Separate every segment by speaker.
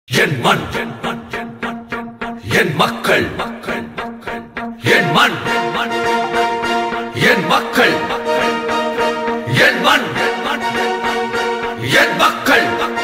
Speaker 1: என் மண் என் மக்கள் என் மண் என் மக்கள் என் மண் என் மக்கள்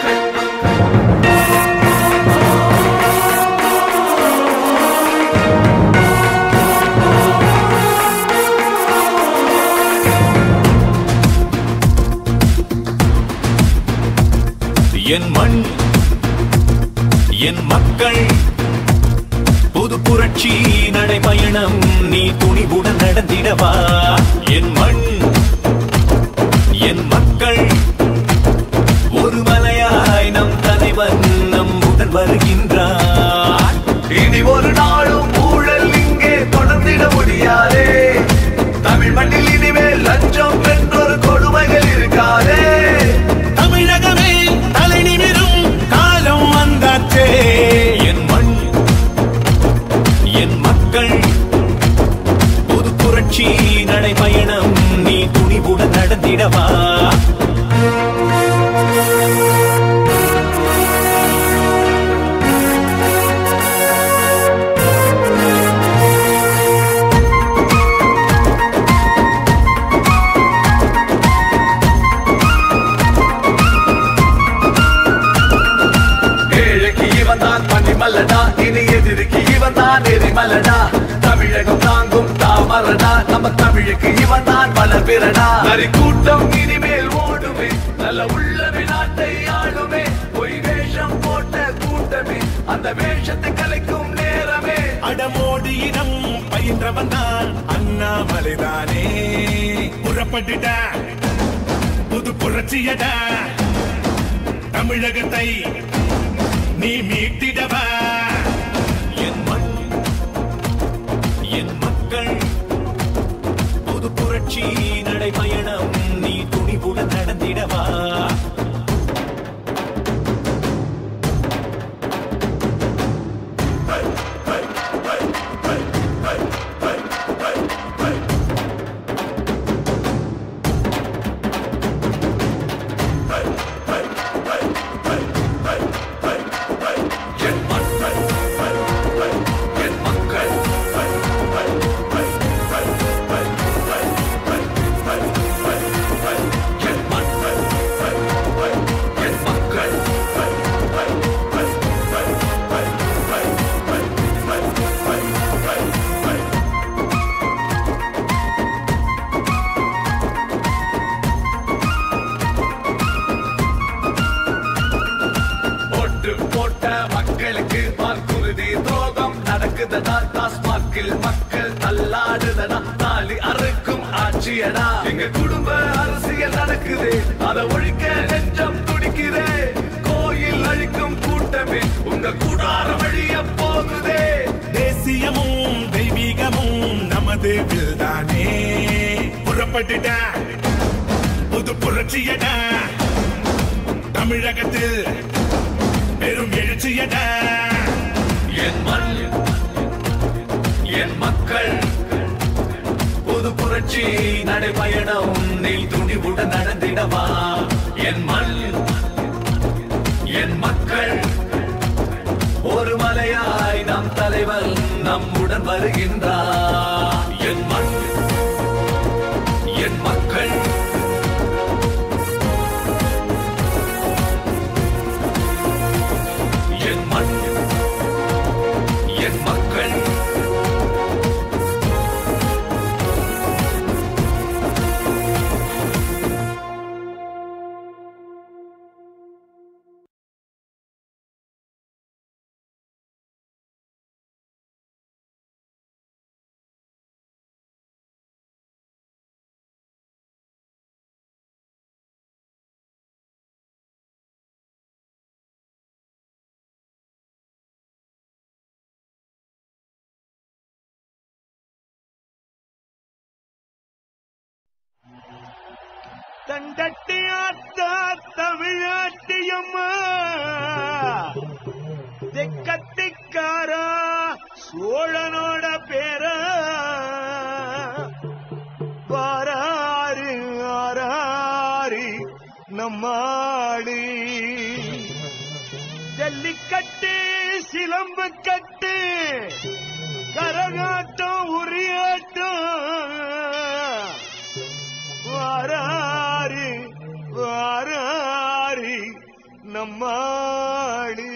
Speaker 2: என் மண் என் மக்கள் புது புரட்சி நடைபயணம் நீ துணிவுடன் நடந்திடவா என் மண் என் மக்கள் ஒரு மலையாய் நம் தலைவன் நம்முடன் வருகின்றார்
Speaker 1: இனி ஒரு நாளும் ஊழல் இங்கே தொடர்ந்திட முடியாதே தமிழ் மண்ணில் இனிமேல் லஞ்சம் என்றொரு கொடுமைகள் இருக்காதே
Speaker 2: தமிழகமே தலை நிமிரும் காலம் வந்தாச்சே என் மண் என் மக்கள் புது புரட்சி நடைபயணம் நீ துணிவுடன் நடந்திடவா
Speaker 1: ஏழைக்கு இவன் தான் பனிமலடா இனி எதிரிக்கு இவன் தான் எரிமலடா தமிழகம் தாங்கும் தாமரடா நம்ம தமிழுக்கு இவன் தான் பல பிறடா நரி கூட்டம் இனிமேல் ஓடுமே நல்ல உள்ளமே நாட்டை ஆளுமே பொய் வேஷம் போட்ட கூட்டமே அந்த வேஷத்தை கலைக்கும் நேரமே
Speaker 2: அடமோடு இடம் பயின்றவன் தான் அண்ணாமலைதானே புறப்பட்டுட புது புரட்சியட தமிழகத்தை நீ மீட்டிடவா என் மண் என் மக்கள் புது புரட்சி நடைபயணம் நீ துணிவுடன் நடந்திடவா
Speaker 1: என் மக்கள் என் மக்கள் என் மக்கள் என் மக்கள் ஓட்டு போட்ட மக்களுக்கு வாக்குறுதி துரோகம் நடக்குதடா டாஸ்மார்க்கில் மக்கள் தள்ளாடுதடா தாலி அறுக்கும் ஆட்சியடா எங்க குடும்ப அரசியல் நடக்குது அதை ஒழிக்க நெஞ்சம் துடிக்குதே கோயில் அழிக்கும் கூட்டமே உங்க கூடார வழிய போகுதே
Speaker 2: தேசியமும் தெய்வீகமும் நமது வில்தானே புறப்பட்டுட புது புரட்சியட தமிழகத்தில் பெரும் எழுச்சியட
Speaker 1: என் மண் என் மக்கள் புது புரட்சி நடைபயணம் நீ துணிவுடன் நடந்திடவா என் மண் என் மக்கள் ஒரு மலையாய் நம் தலைவன் நம்முடன் வருகின்றார் என் மண் என் மக்கள் என் மண் என் மக்கள்
Speaker 3: தண்டட்டி ஆத்தா தமிழ்நாட்டியம்மா தெக்கத்திக்காரா சோழனோட பேர பாராறு ஆராரி நம்மாடி ஜல்லிக்கட்டு சிலம்பு கட்டு கரகாட்டம் உரியாட்டம் வாராரி வாராரி நம்மாடு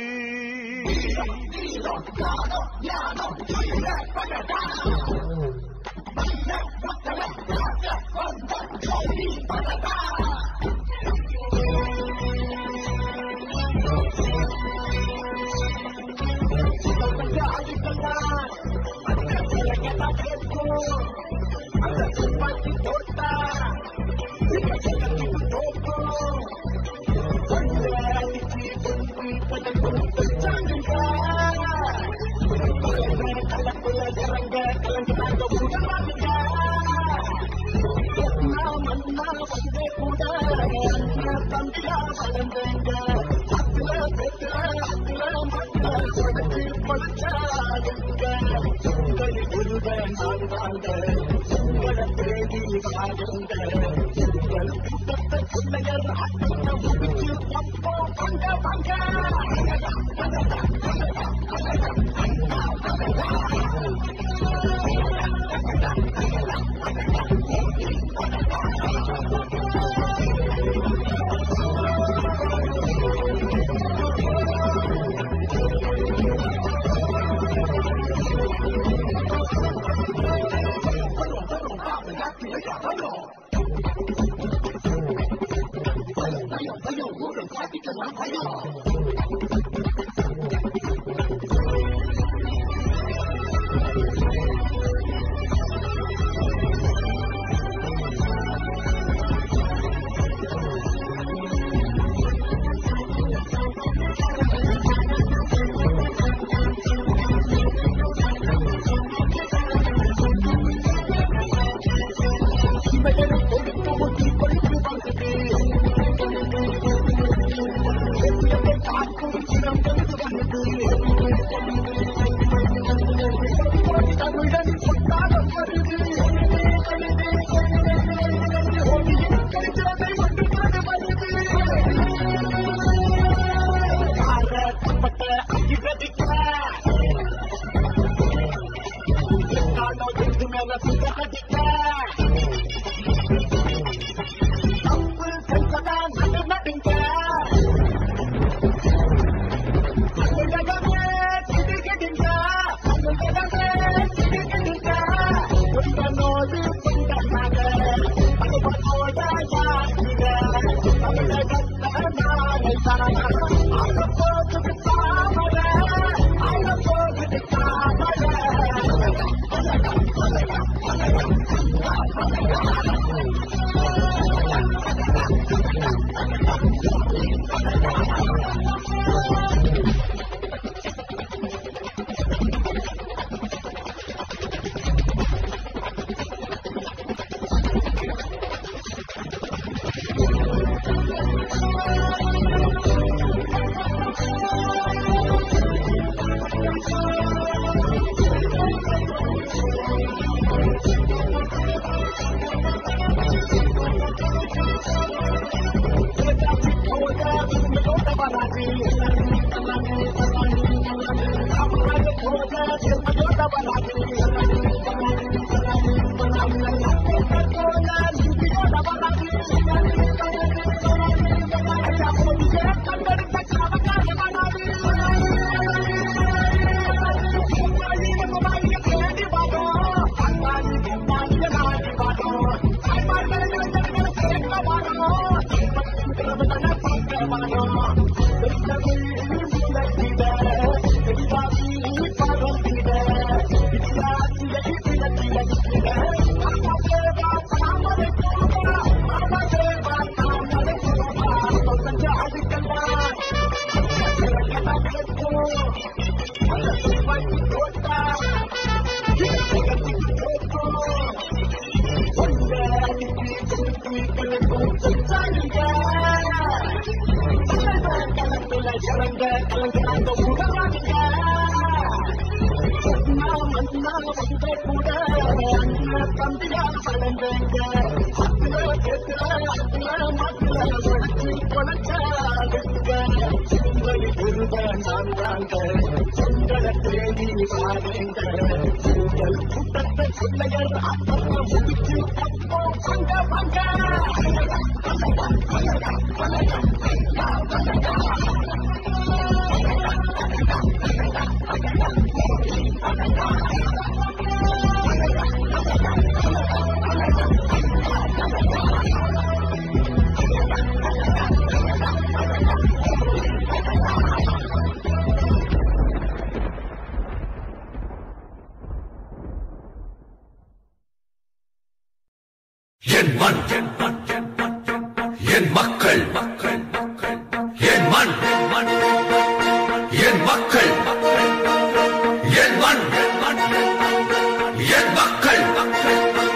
Speaker 1: என் மண் என் மண் என் மண் என் மக்கள் மக்கள் மக்கள் என் மண் என் மண் என் மக்கள் என் மண் என் மண் என் மக்கள் மக்கள்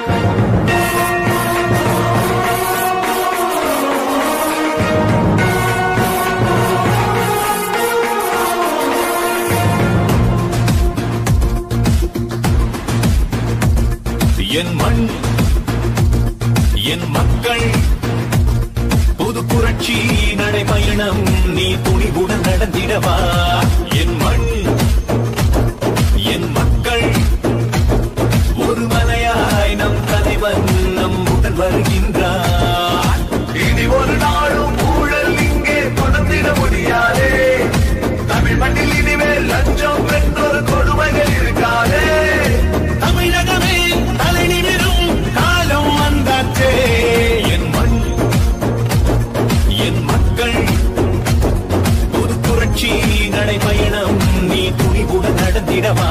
Speaker 4: என் மண் என் மக்கள் புது புரட்சி நடைபயணம் நீ துணிவுடன் நடந்திடவா என் மண் என் மக்கள் ஒரு மலையாய் நம் தலைவன் நம்முடன் வருகின்றார்
Speaker 1: இனி ஒரு நாளும் ஊழல் இங்கே தொடர்ந்திட முடியாதே தமிழ் மண்ணில் இனிமேல் லஞ்சம் என்றொரு கொடுமைகள் இருக்காதே
Speaker 4: தமிழகமே தலை நிமிரும் காலம் வந்தாச்சே என் மண் என் மக்கள் ஒரு புரட்சி நடைபயணம் நீ துணிவுடன் நடந்திடவா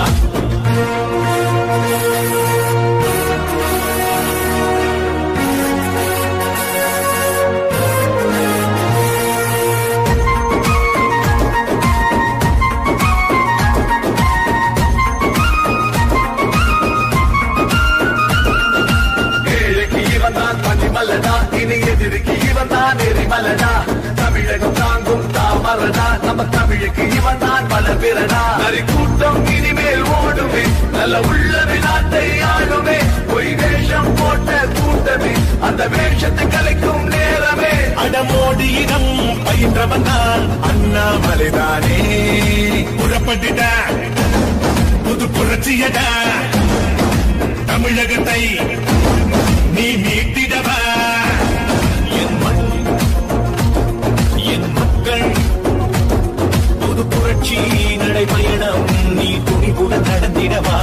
Speaker 1: ஏழைக்கு இவன் தான் பனிமலடா இனி எதிரிக்கு இவன் தான் எரிமலடா தமிழகம் தாங்கும் தாமரடா நம்ம தமிழுக்கு இவன் தான் பலபிரடா நரி கூட்டம் இனிமேல் ஓடுமே நல்ல உள்ளவே நாட்டை ஆளுமே பொய் வேஷம் போட்ட கூட்டமே அந்த வேஷத்தை கலைக்கும் நேரமே
Speaker 2: அடமோடி இடம் பயின்றவன் தான் அண்ணாமலைதானே புறப்பட்டுட புது புரட்சியடா தமிழகத்தை நீ மீட்டிடவா
Speaker 4: என் மண் என் மக்கள் புது புரட்சி நடைபயணம் நீ துணிவுடன் நடந்திடவா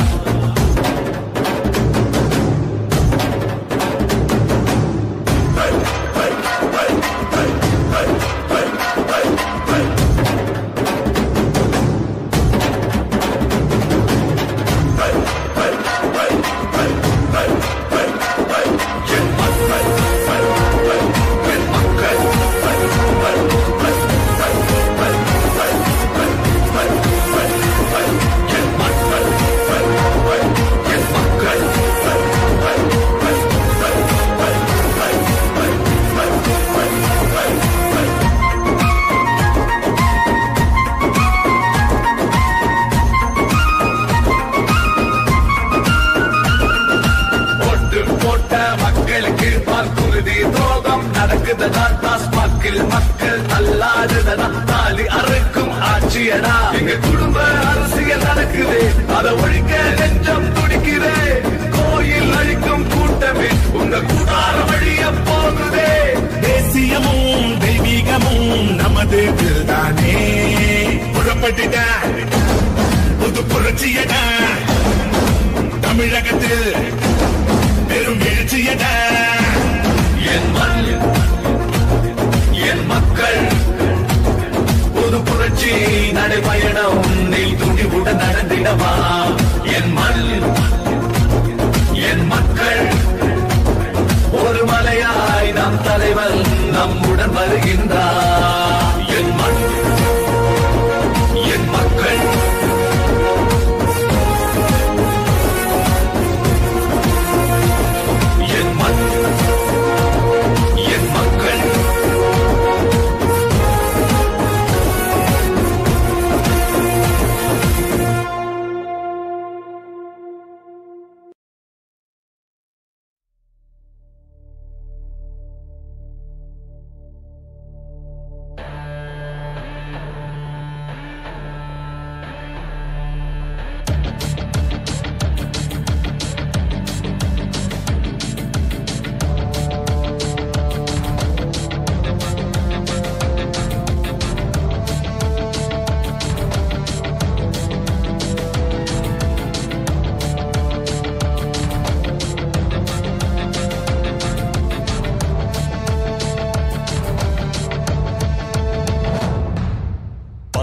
Speaker 1: ஒட்டு போட்ட மக்களுக்கு பார்க்குறுதி துரோகம் நடக்குதுதான் டாஸ்மாக்கில் மக்கள் அல்லாதுதான் தாலி அறுக்கும் ஆட்சியடா எங்க குடும்ப அரசியல் நடக்குது அதை ஒழிக்க நெஞ்சம் துடிக்குதே கோயில் அழிக்கும் கூட்டமே உங்க கூடார வழிய போகுதே
Speaker 2: தேசியமும் தெய்வீகமும் நமது தானே புறப்பட்டுட புது புரட்சியடா தமிழகத்தில் பெரும் எழுச்சியடா
Speaker 1: என் மண் என் மக்கள் புது புரட்சி நடைபயணம் நீ துணிவுடன் நடந்திடவா என் மண் என் மக்கள் ஒரு மலையாய் நம் தலைவன் நம்முடன் வருகின்றார் என் மண் என் மக்கள் என் மண் என் மக்கள்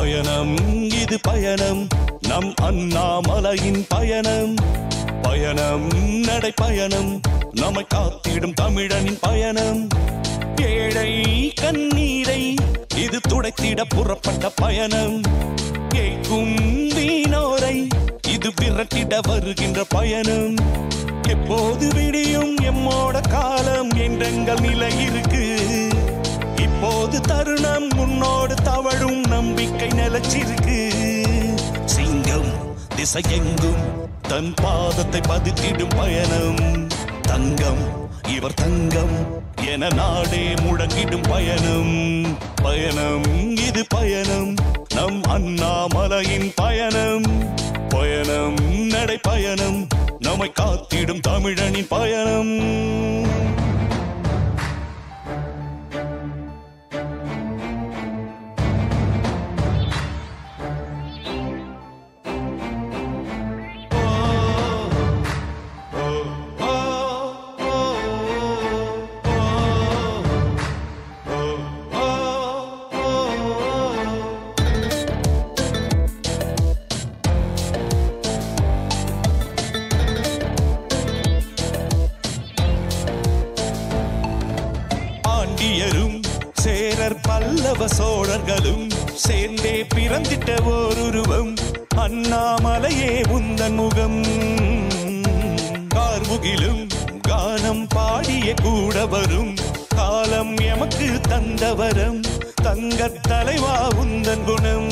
Speaker 5: பயணம் இது பயணம் நம் அண்ணாமலையின் பயணம் பயணம் நடை பயணம் நம்மை காத்திடும் தமிழனின் பயணம் ஏழை கண்ணீரை இது துடைத்திட புறப்பட்ட பயணம் கேட்கும் வீணோரை இது விரட்டிட வருகின்ற பயணம் எப்போது விடியும் எம்மோட காலம் என்றெங்கள் நிலை இருக்கு இப்போது தருணம் முன்னோடு தவழும் நம்பிக்கை நிலச்சிருக்கு சிங்கம் திசையெங்கும் தன் பாதத்தை பதித்திடும் பயணம் தங்கம் இவர் தங்கம் என நாடே முழங்கிடும் பயணம் பயணம் இது பயணம் நம் அண்ணாமலையின் பயணம் பயணம் நடை பயணம் நம்மை காத்திடும் தமிழனின் பயணம் பாண்டியரும் சேரர் பல்லவ சோழர்களும் சேர்ந்தே பிறந்திட்ட ஓருருவம் அண்ணாமலையே உந்தன் முகம் கார்முகிலும் கானம் பாடிய கூட வரும் காலம் எமக்கு தந்தவரம் தங்கத் தலைவா உந்தன் குணம்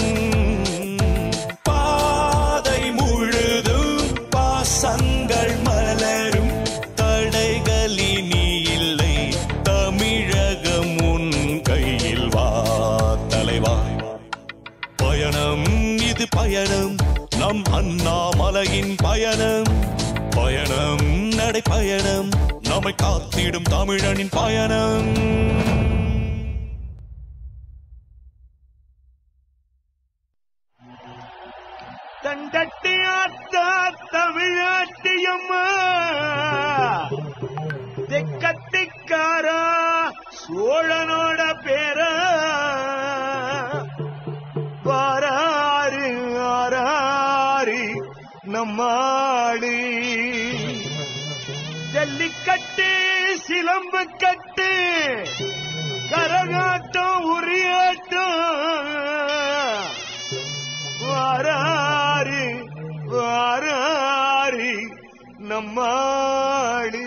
Speaker 5: பாதை முழுதும் பாசங்கள் மலரும் தடைகளினி இல்லை தமிழகம் உன் கையில் வா தலைவா பயணம் இது பயணம் நம் அண்ணாமலையின் பயணம் பயணம் நடை பயணம் நம்மை காத்திடும் தமிழனின் பயணம்
Speaker 3: தண்டட்டி ஆத்தா தமிழ்நாட்டியம்மா தெக்கத்திக்காரா சோழனோட பேர வாராரு ஆராரி நம்மாடி ஜல்லிக்கட்டு சிலம்பு கட்டு கரகாட்டம் உரியாட்டம் வாராரி வாராரி நம்மாடி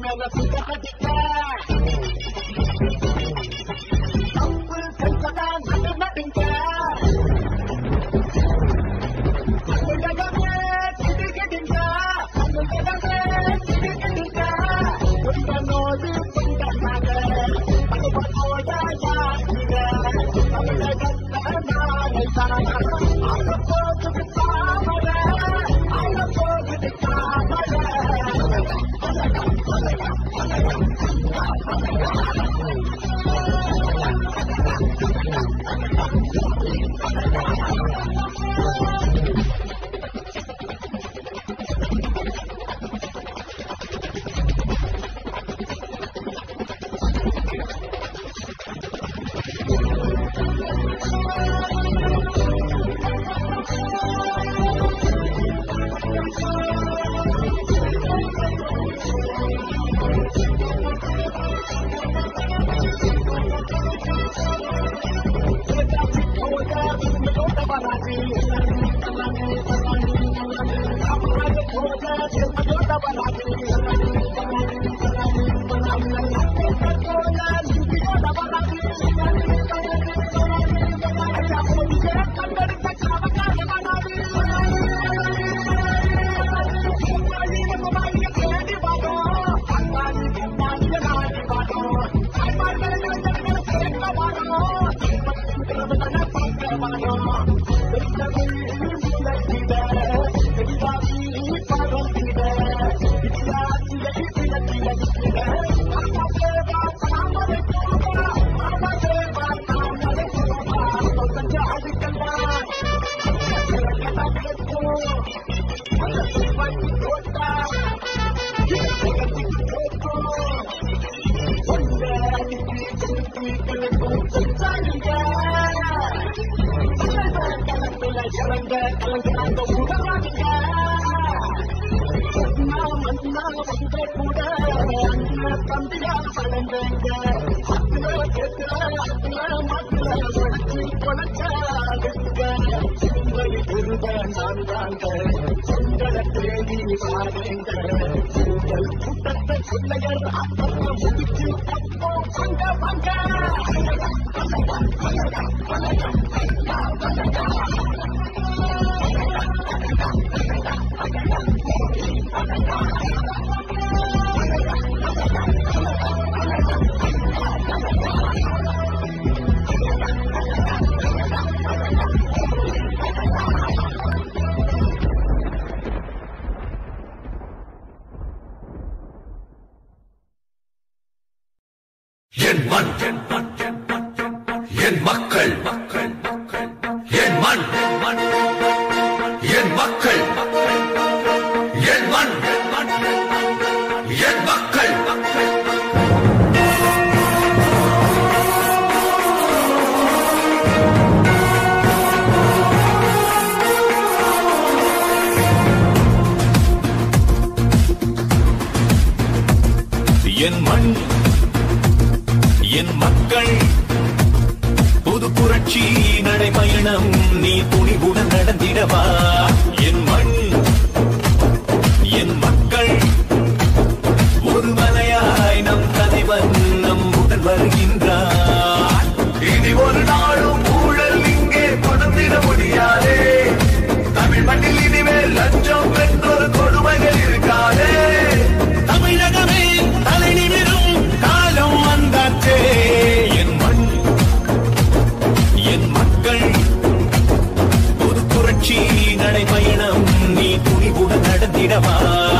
Speaker 6: மேல சுத்தப்பட்டுட்ட தப்பு செஞ்சதா நடு நடுங்க அனுகதமே சிடுகிடுங்க அனுகதமே சிடுகிடுங்க உந்தனோடு துண்டமாக அனுபவத்தோட யாருங்க தமிழகத்த நாளை தானா அங்க போகுது தாமரை அங்க போகுது தாமரை
Speaker 1: என் மண் என் மண் என் மண் என் மக்கள் மக்கள் மக்கள் என் மண் என் மண் என் மக்கள் மக்கள் என் மண் என் மண் என் மக்கள் மக்கள்
Speaker 4: என் மண் என் மக்கள் புது புரட்சி நடைபயணம் நீ துணிவுடன் நடந்திடவா என் மண் என் மக்கள் ஒரு மலையாய் நம் தலைவன் நம் உடன் வருகின்றார்
Speaker 1: இனி ஒரு நாளும் ஊழல் இங்கே தொடர்ந்திட முடியாதே தமிழ் மண்ணில் இனிமேல் லஞ்சம் என்றொரு கொடுமைகள் இருக்காதே
Speaker 4: தமிழகமே தலை நிமிரும் காலம் வந்தாச்சே என் மண் என் மக்கள் ஒரு புரட்சி நடைபயணம் நீ துணிவுடன் நடந்திடவா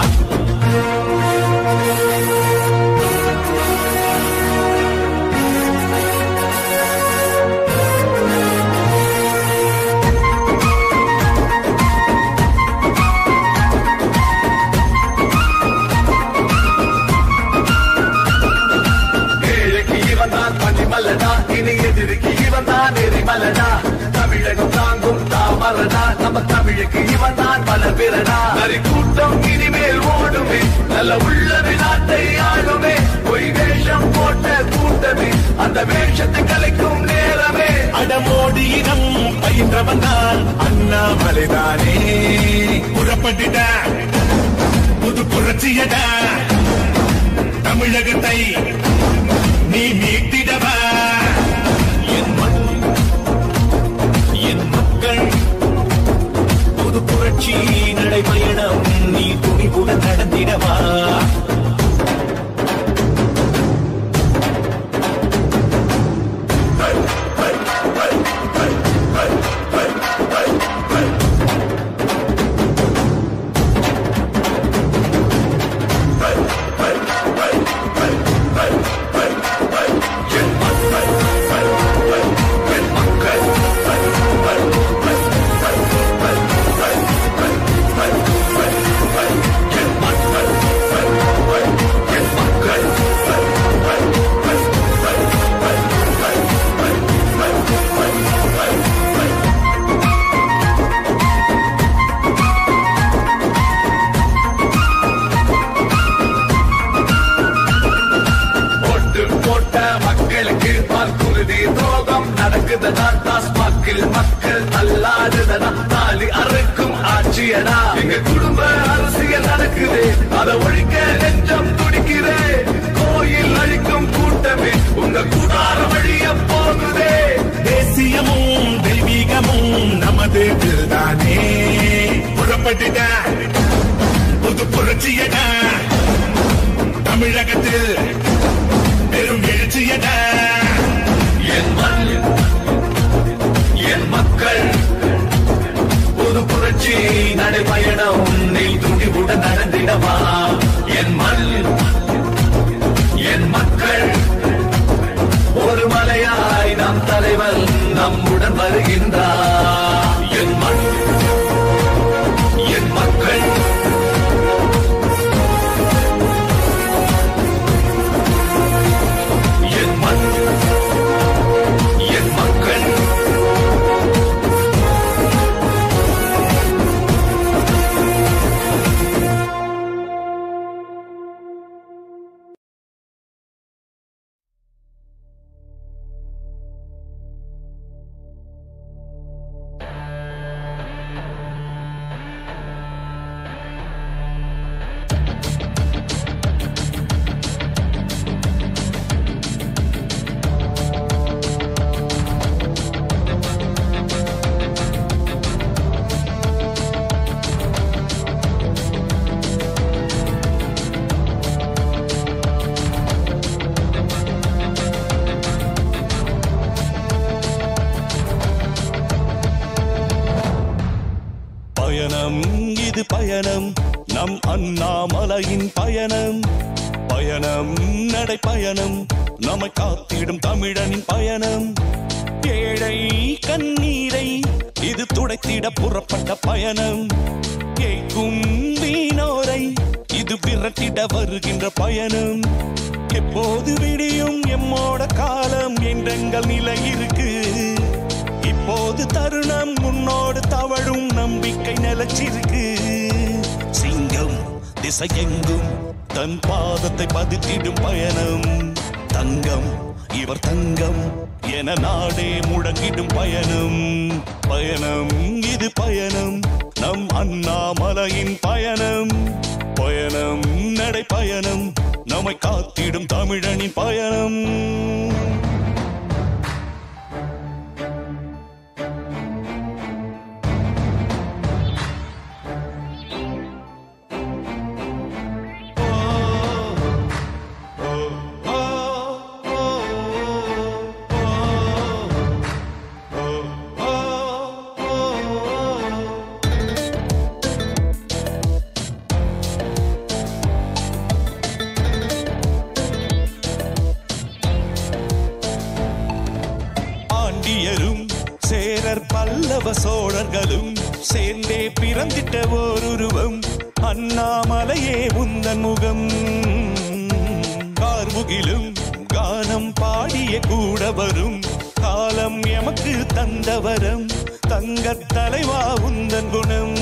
Speaker 1: ஏழைக்கு இவன் தான் பனிமலடா இனி எதிரிக்கு இவன் தான் எரிமலடா தமிழகம் தாங்கும் தாமரடா நம்ம தமிழுக்கு இவன் தான் பல பிறடா நரி கூட்டம் இனிமேல் ஓடுமே நல்ல உள்ளது நாட்டை ஆளுமே பொய் வேஷம் போட்ட கூட்டமே அந்த வேஷத்தை கலைக்கும் நேரமே
Speaker 2: அடமோடி இனம் பயின்றவன் தான் அண்ணாமலைதானே புறப்பட்டுட புது புரட்சியடா தமிழகத்தை நீ மீட்டிடவா
Speaker 4: என் மண் என் மக்கள் புது புரட்சி நடைபயணம் நீ துணிவுடன் நடந்திடவா
Speaker 1: ஓட்டு போட்ட மக்களுக்கு வாக்குறுதி துரோகம் நடக்குதடா டாஸ்மாக்கில் மக்கள் அல்லாடுதடா தாலி அறுக்கும் ஆட்சியடா எங்க குடும்ப அரசியல் நடக்குது அதை ஒழிக்க நெஞ்சம் துடிக்குதே கோயில் அழிக்கும் கூட்டமே உங்க கூடார வழிய போகுதே
Speaker 2: தேசியமும் தெய்வீகமும் நமது தானே புறப்பட்டுட புது புரட்சியடா தமிழகத்தில் பெரும் எழுச்சியடா
Speaker 1: என் மண் என் மக்கள் புது புரட்சி நடைபயணம் நீ துணிவுடன் நடந்திடவா என் மண் என் மக்கள் ஒரு மலையாய் நம் தலைவன் நம்முடன் வருகின்றார் என் மண் என் மக்கள் என் மண் என் மக்கள்
Speaker 5: பயணம் இது பயணம் நம் அண்ணாமலையின் பயணம் பயணம் நடை பயணம் நம்மை காத்திடும் தமிழனின் பயணம் ஏழை கண்ணீரை இது துடைத்திட புறப்பட்ட பயணம் கேட்கும் வீணோரை இது விரட்டிட வருகின்ற பயணம் எப்போது விடியும் எம்மோட காலம் என்றெங்கள் நிலை இருக்கு இப்போது தருணம் முன்னோடு தவழும் நம்பிக்கை நிலச்சிருக்கு சிங்கம் திசையெங்கும் தன் பாதத்தை பதித்திடும் பயணம் தங்கம் இவர் தங்கம் என நாடே முழங்கிடும் பயணம் பயணம் இது பயணம் நம் அண்ணாமலையின் பயணம் பயணம் நடை பயணம் நம்மை காத்திடும் தமிழனின் பயணம் பாண்டியரும் சேரர் பல்லவ சோழர்களும் சேர்ந்தே பிறந்திட்ட ஓருருவம் அண்ணாமலையே உந்தன் முகம் கார்முகிலும் கானம் பாடிய கூட வரும் காலம் எமக்கு தந்தவரம் தங்கத் தலைவா உந்தன் குணம்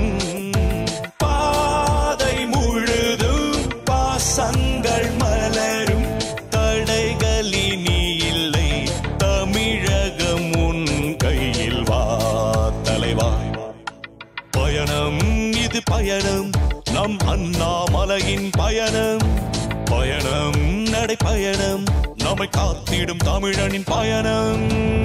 Speaker 5: பாதை முழுதும் பாசங்கள் மலரும் தடைகளி நீ இல்லை தமிழகம் உன் கையில் வா தலைவா பயணம் இது பயணம் நம் அண்ணாமலையின் பயணம் பயணம் நடை பயணம் நம்மை காத்திடும் தமிழனின் பயணம்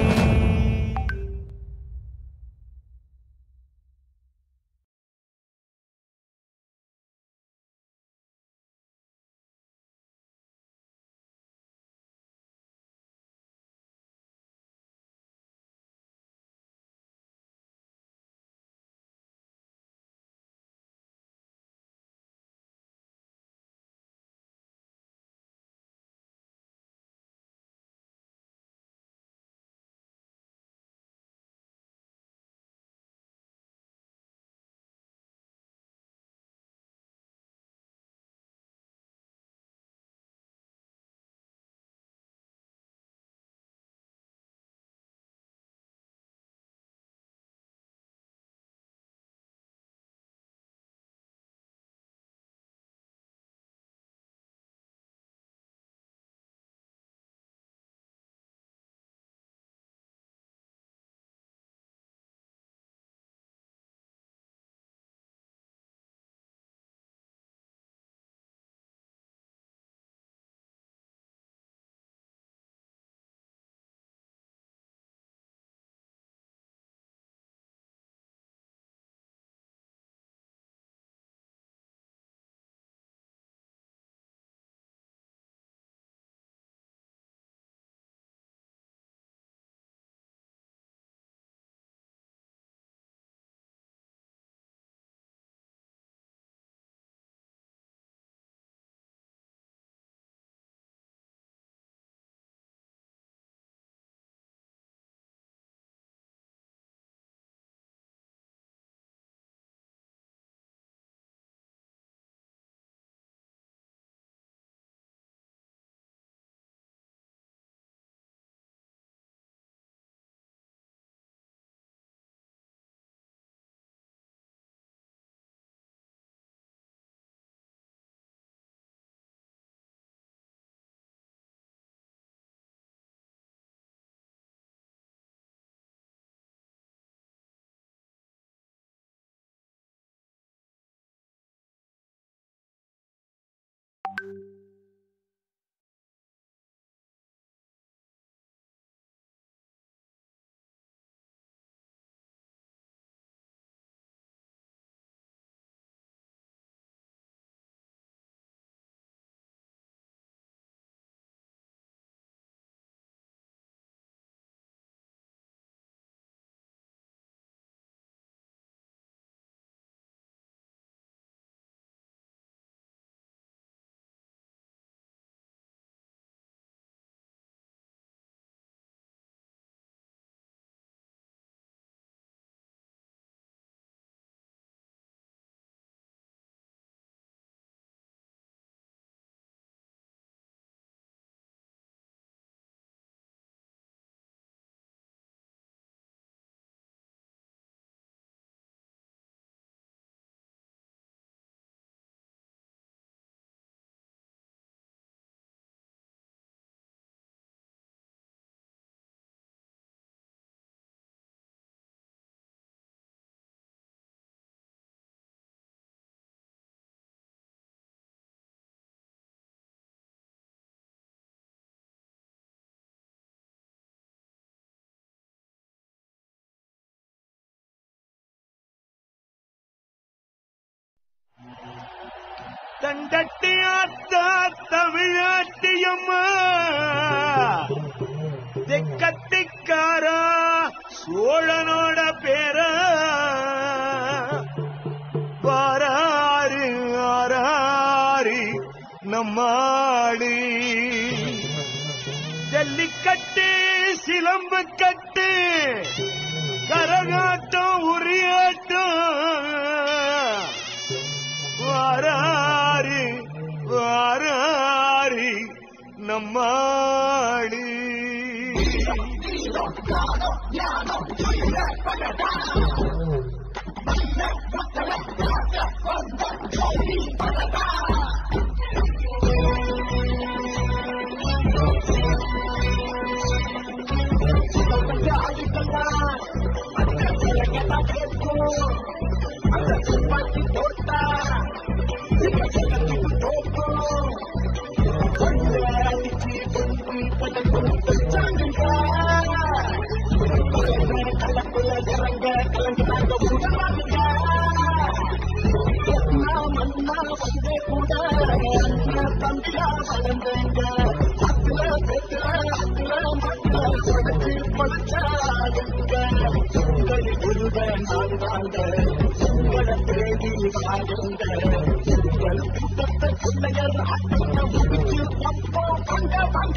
Speaker 3: தண்டட்டி ஆத்தா தமிழாட்டியம்மா தெக்கத்திக்காரா சோழனோட பேரா வாராரு ஆராரி நம்மாடி ஜல்லிக்கட்டு சிலம்பு கட்டு கரகாட்டம் உரியாட்டம் வாராரி வாராரி நம்மாடி
Speaker 6: போட்டா வளர்ந்தேங்க அத்துல பெத்துல அத்துல மக்கள் உடச்சு பழச்சாடுங்க உங்களை குருத நான் வாங்க உங்களை தேடி வாழுங்க உங்கள் கூட்டத்தை பிள்ளையர் அட்டத்தை முடிச்சு அப்போ பங்க பங்க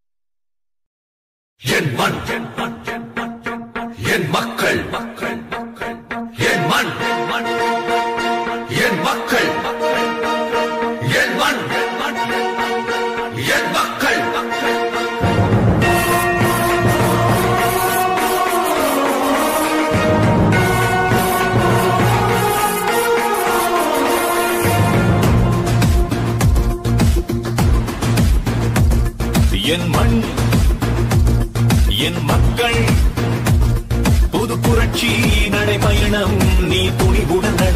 Speaker 1: என் மண் என் மண் என் மண் என் மக்கள் மக்கள்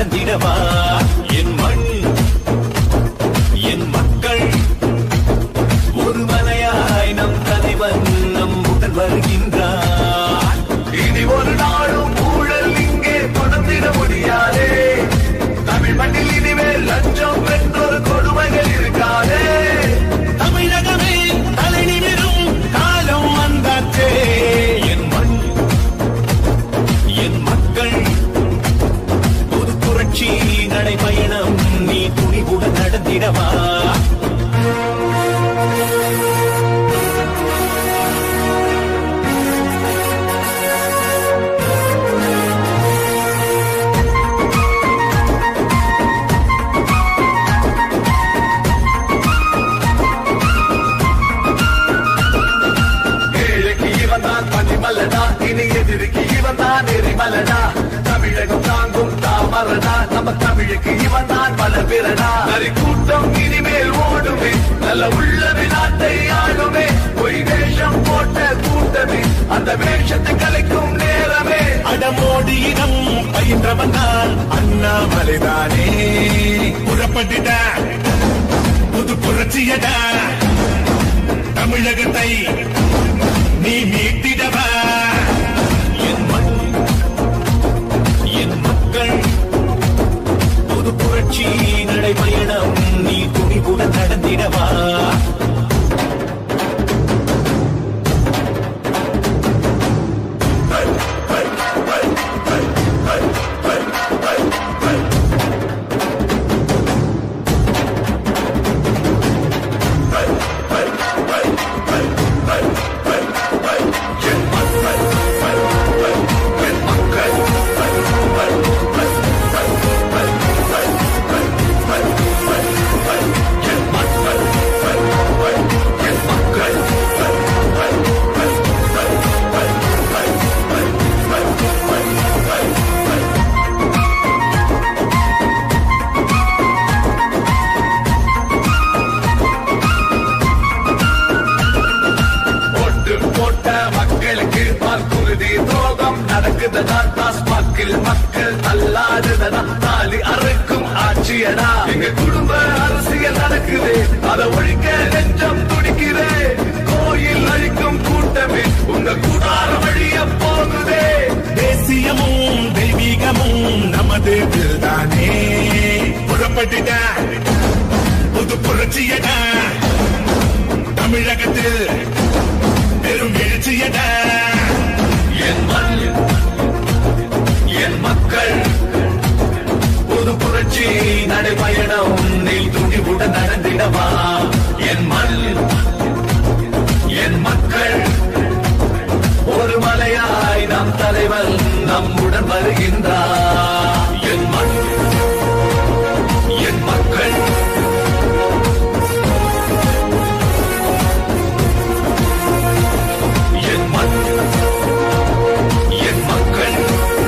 Speaker 4: நடந்திடவா என் மண் என் மக்கள் ஒரு மலையாய் நம் தலைவன் நம் உடன் வருகின்றார்
Speaker 1: இனி ஒரு நாளும் ஊழல் இங்கே தொடர்ந்திட முடியாதே தமிழ் மண்ணில் இனிமேல் லஞ்சம் என்றொரு கொடுமைகள் இருக்காதே
Speaker 4: தமிழகமே தலை நிமிரும் காலம் வந்தாச்சே என் மண் என் மக்கள் ஒரு புரட்சி நடைபயணம் நீ துணிவுடன் நடந்திடவா
Speaker 1: ஏழைக்கு இவன் தான் பனிமலடா இனி எதிரிக்கு இவன் தான் எரிமலடா தமிழகம் தாங்கும் தாமரடா நம்ம தமிழுக்கு இவன் தான் பல பிறடா நரி கூட்டம் இனிமேல் ஓடுமே நல்ல உள்ளவே நாட்டை ஆளுமே பொய் வேஷம் போட்ட கூட்டமே அந்த வேஷத்தை கலைக்கும் நேரமே
Speaker 2: அடமோடி இடம் பயின்றவன் தான் அண்ணாமலைதானே புறப்பட்டுட புது புரட்சியடா தமிழகத்தை நீ மீட்டிடவா
Speaker 4: என் மண் என் மக்கள் ஒரு புரட்சி நடைபயணம் நீ துணிவுடன் நடந்திடவா
Speaker 1: ஓட்டு போட்ட மக்களுக்கு வாக்குறுதி துரோகம் நடக்குதடா டாஸ்மாக்கில் மக்கள் தள்ளாடுதடா தாலி அறுக்கும் ஆட்சியடா எங்க குடும்ப அரசியல் நடக்குது அதை ஒழிக்க நெஞ்சம் துடிக்குதே கோயில் அழிக்கும் கூட்டமே உங்க கூடார வழிய போகுதே
Speaker 2: தேசியமும் தெய்வீகமும் நமது தானே புறப்பட்டுட புது புரட்சியடா தமிழகத்தில் பெரும் எழுச்சியடா
Speaker 1: என் மண் என் மக்கள் ஒரு புரட்சி நடைபயணம் நீ துணிவுடன் நடந்திடவா என் மண் என் மக்கள் ஒரு மலையாய் நம் தலைவன் நம்முடன் வருகின்றார் என் மண் என் மக்கள் என் மண் என் மக்கள்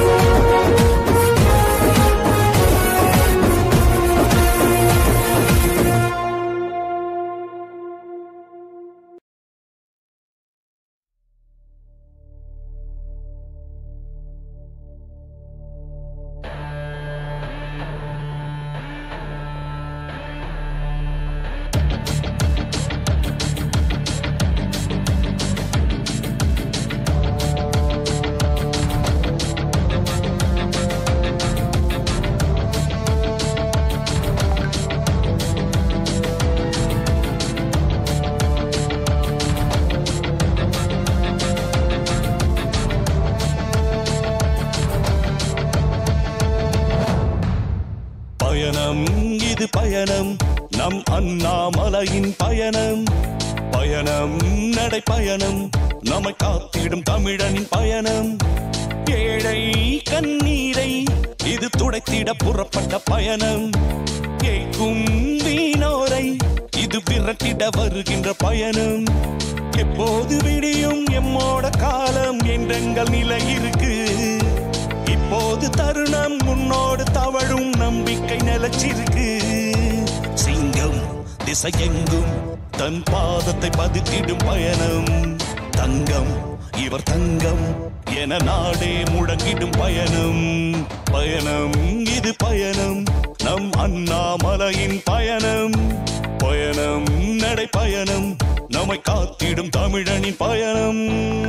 Speaker 5: பயணம் இது பயணம் நம் அண்ணாமலையின் பயணம் பயணம் நடை பயணம் நம்மை காத்திடும் தமிழனின் பயணம் ஏழை கண்ணீரை இது துடைத்திட புறப்பட்ட பயணம் கேட்கும் வீணோரை இது விரட்டிட வருகின்ற பயணம் எப்போது விடியும் எம்மோட காலம் என்றெங்கள் நிலை இருக்கு இப்போது தருணம் முன்னோடு தவழும் நம்பிக்கை நிலச்சிருக்கு சிங்கம் திசையெங்கும் தன் பாதத்தை பதித்திடும் பயணம் தங்கம் இவர் தங்கம் என நாடே முழங்கிடும் பயணம் பயணம் இது இது பயணம் நம் அண்ணாமலையின் பயணம் பயணம் நடை பயணம் நம்மை காத்திடும் தமிழனின் பயணம்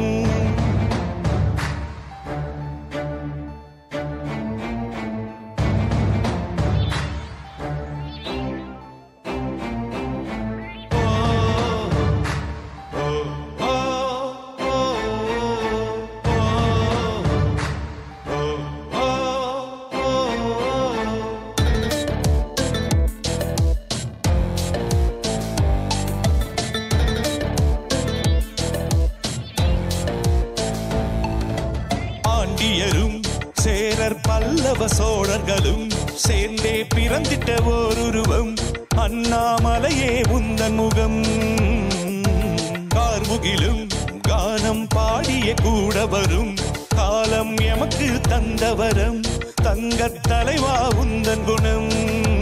Speaker 5: பாண்டியரும் சேரர் பல்லவ சோழர்களும் சேர்ந்தே பிறந்திட்ட ஓருருவம் அண்ணாமலையே உந்தன் முகம் கார்முகிலும் கானம் பாடிய கூட வரும் காலம் எமக்கு தந்தவரம் தங்கத் தலைவா உந்தன் குணம்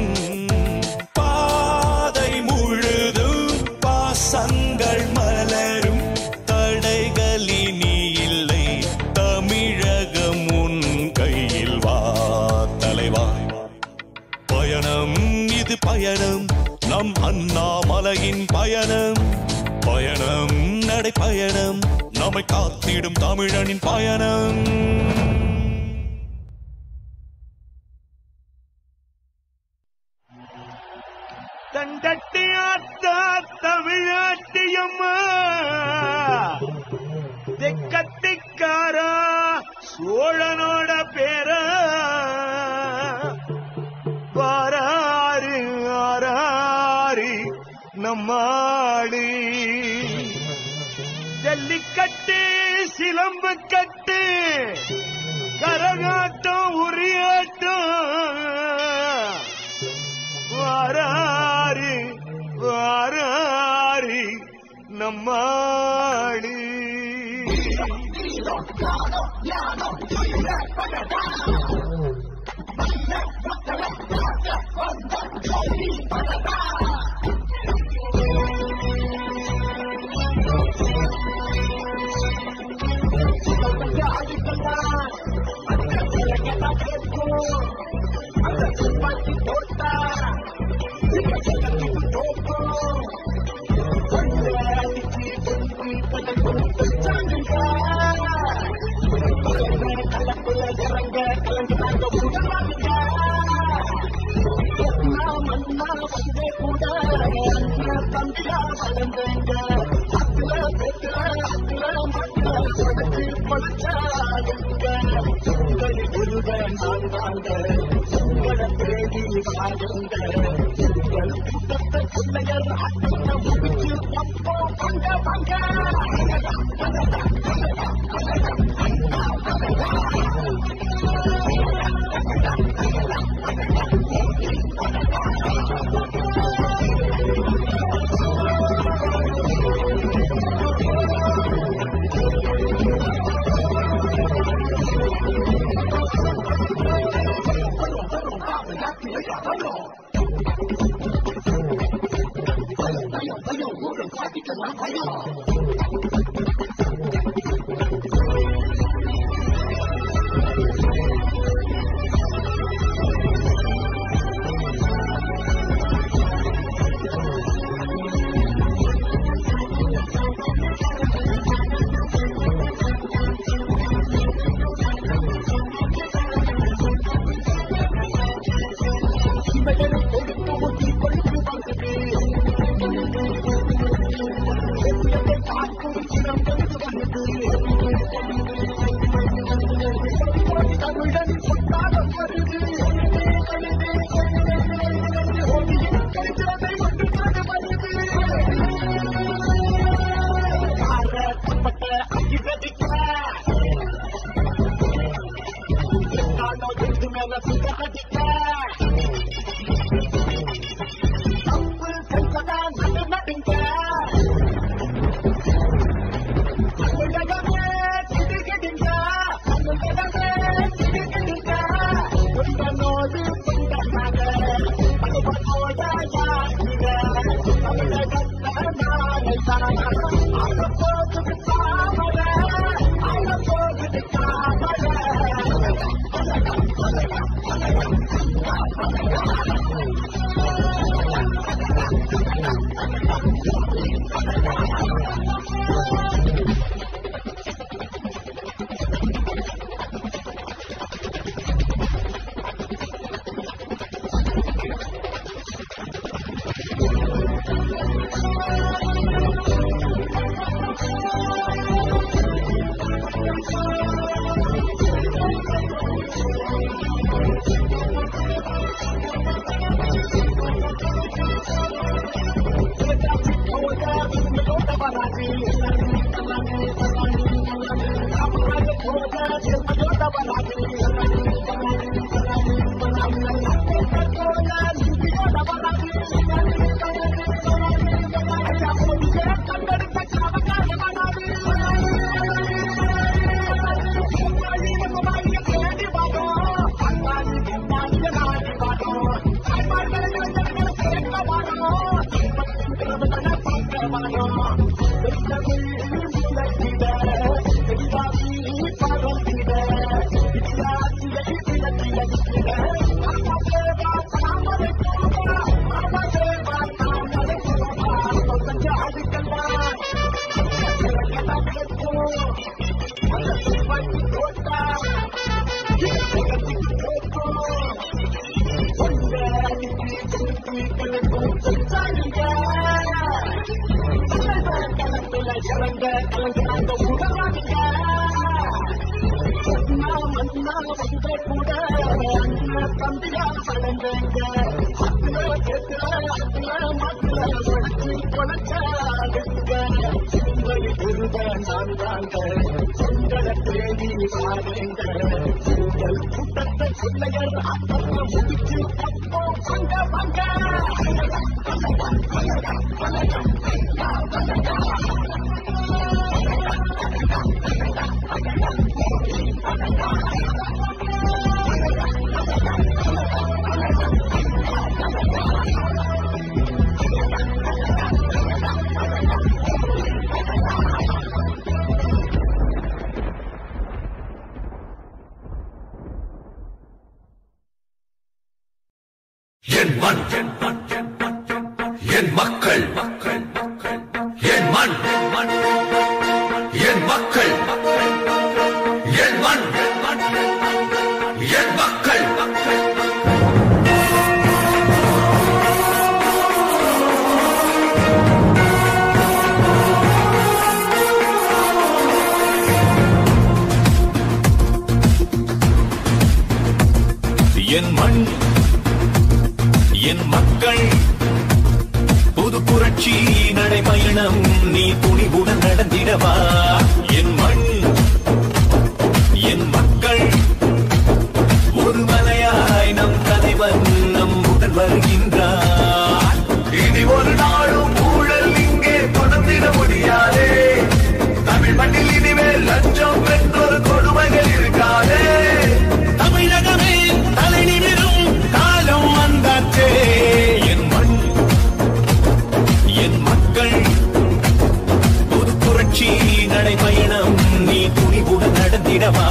Speaker 5: பாதை முழுதும் பாசங்கள் மலரும் தடைகளினி இல்லை தமிழகம் உன் கையில் வா தலைவா பயணம் இது பயணம் நம் அண்ணாமலையின் பயணம் பயணம் நடை பயணம் நம்மை காத்திடும் தமிழனின் பயணம்
Speaker 3: தண்டட்டி ஆத்தா தமிழாட்டியம்மா தெக்கத்திக்காரா சோழனோட பேர வாராரு ஆராரி நம்மாடு ஜல்லிக்கட்டு சிலம்பு கட்டு கரகாட்டம் உரியாட்டம் வாராரு வாராரு நம்மாடு
Speaker 6: Thank you.
Speaker 1: என் மண் என் மண் என் மண் என் மக்கள் மக்கள் மக்கள் என் மண் என் மண் என் மக்கள் மக்கள் என் மண் என் மண் என் மக்கள் மக்கள்
Speaker 4: என் மண் என் மக்கள் புது புரட்சி நடைபயணம் நீ துணிவுடன் நடந்திடவா என் மண் என் மக்கள் ஒரு மலையாய் நம் தலைவன் நம் உடன் வருகின்றார்
Speaker 1: இனி ஒரு நாளும் ஊழல் இங்கே தொடர்ந்திட முடியாதே தமிழ் மண்ணில் இனிமேல் லஞ்சம் என்றொரு கொடுமைகள் இருக்காதே
Speaker 4: தமிழகமே தலை நிமிரும் காலம் வந்தாச்சே என் மண் என் மக்கள் ஒரு புரட்சி நடைபயணம் நீ துணிவுடன் நடந்திடவா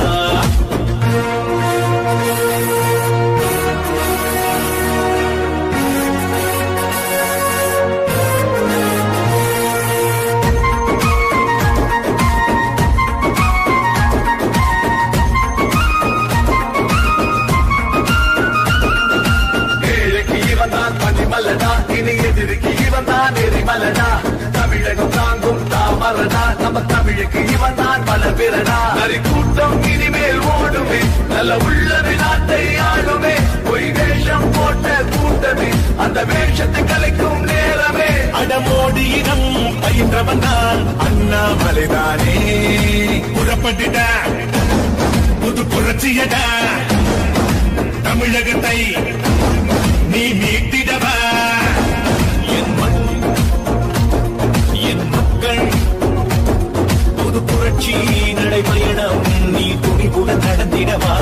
Speaker 1: ஏழைக்கு இவன் தான் பனிமலடா இனி எதிரிக்கு இவன் தான் எரிமலடா தமிழகம் தாங்கும் தாமரடா நம்ம தமிழுக்கு இவன் தான் பல பிறடா நரி கூட்டம் இனிமேல் ஓடுமே நல்ல உள்ளது நாட்டை ஆளுமே பொய் வேஷம் போட்ட கூட்டமே அந்த வேஷத்தை கலைக்கும் நேரமே
Speaker 2: அடமோடி இடம் பயின்றவன் தான் அண்ணாமலைதானே புறப்பட்டுட புது புரட்சியட தமிழகத்தை நீ மீட்டிடவா
Speaker 4: என் மண் என் மக்கள் புது புரட்சி நடைபயணம் நீ துணிவுடன் நடந்திடவா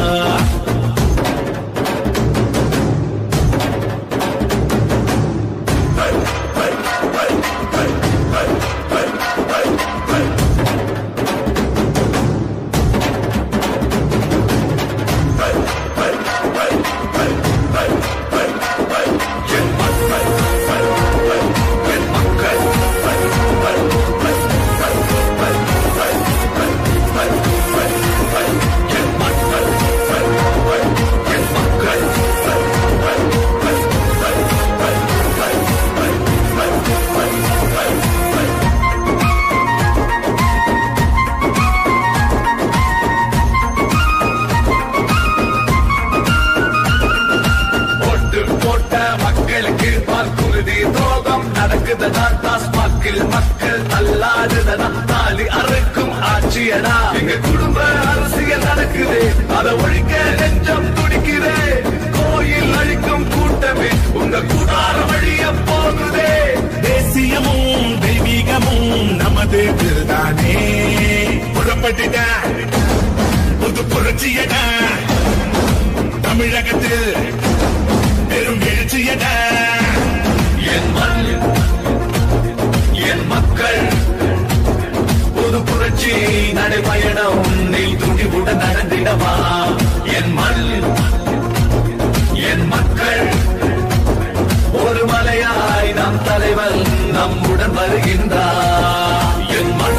Speaker 1: ஓட்டு போட்ட மக்களுக்கு வாக்குறுதி துரோகம் நடக்குதுதான் டாஸ்மாகில் மக்கள் தள்ளாட அதுதான் தாலி அறுக்கும் ஆட்சியடா எங்க குடும்ப அரசியல் நடக்குது அதை ஒழிக்க நெஞ்சம் துடிக்குதே கோயில் அழிக்கும் கூட்டமே உங்க கூடார வழிய போகுதே
Speaker 2: தேசியமும் தெய்வீகமும் நமது தானே புறப்பட்டுட புது புரட்சியட தமிழகத்தில் பெரும் எழுச்சியட
Speaker 1: என் மண் என் மக்கள் புது புரட்சி நடைபயணம் நீ துணிவுடன் நடந்திடவா என் மண் என் மக்கள் ஒரு மலையாய் நம் தலைவன் நம்முடன் வருகின்றார் என் மண்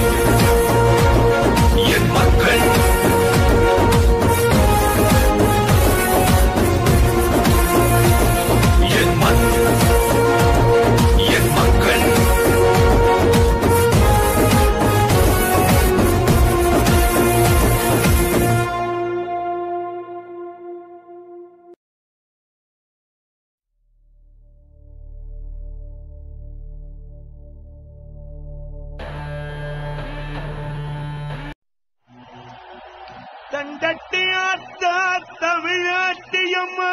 Speaker 1: என் மக்கள் என் மண் என் மக்கள்
Speaker 3: தண்டட்டி ஆத்தா தமிழாட்டியம்மா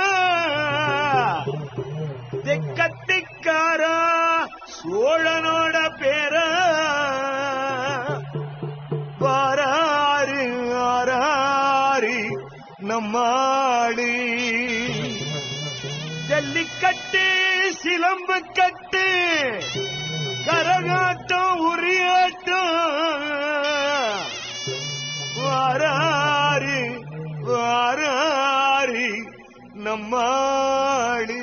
Speaker 3: தெக்கத்திக்காரா சோழனோட பேர வாராரு ஆராரி நம்மாடு ஜல்லிக்கட்டு சிலம்பு கட்டு கரகாட்டம் உரியாட்டம் வாராரு வாராரு நம்மாடு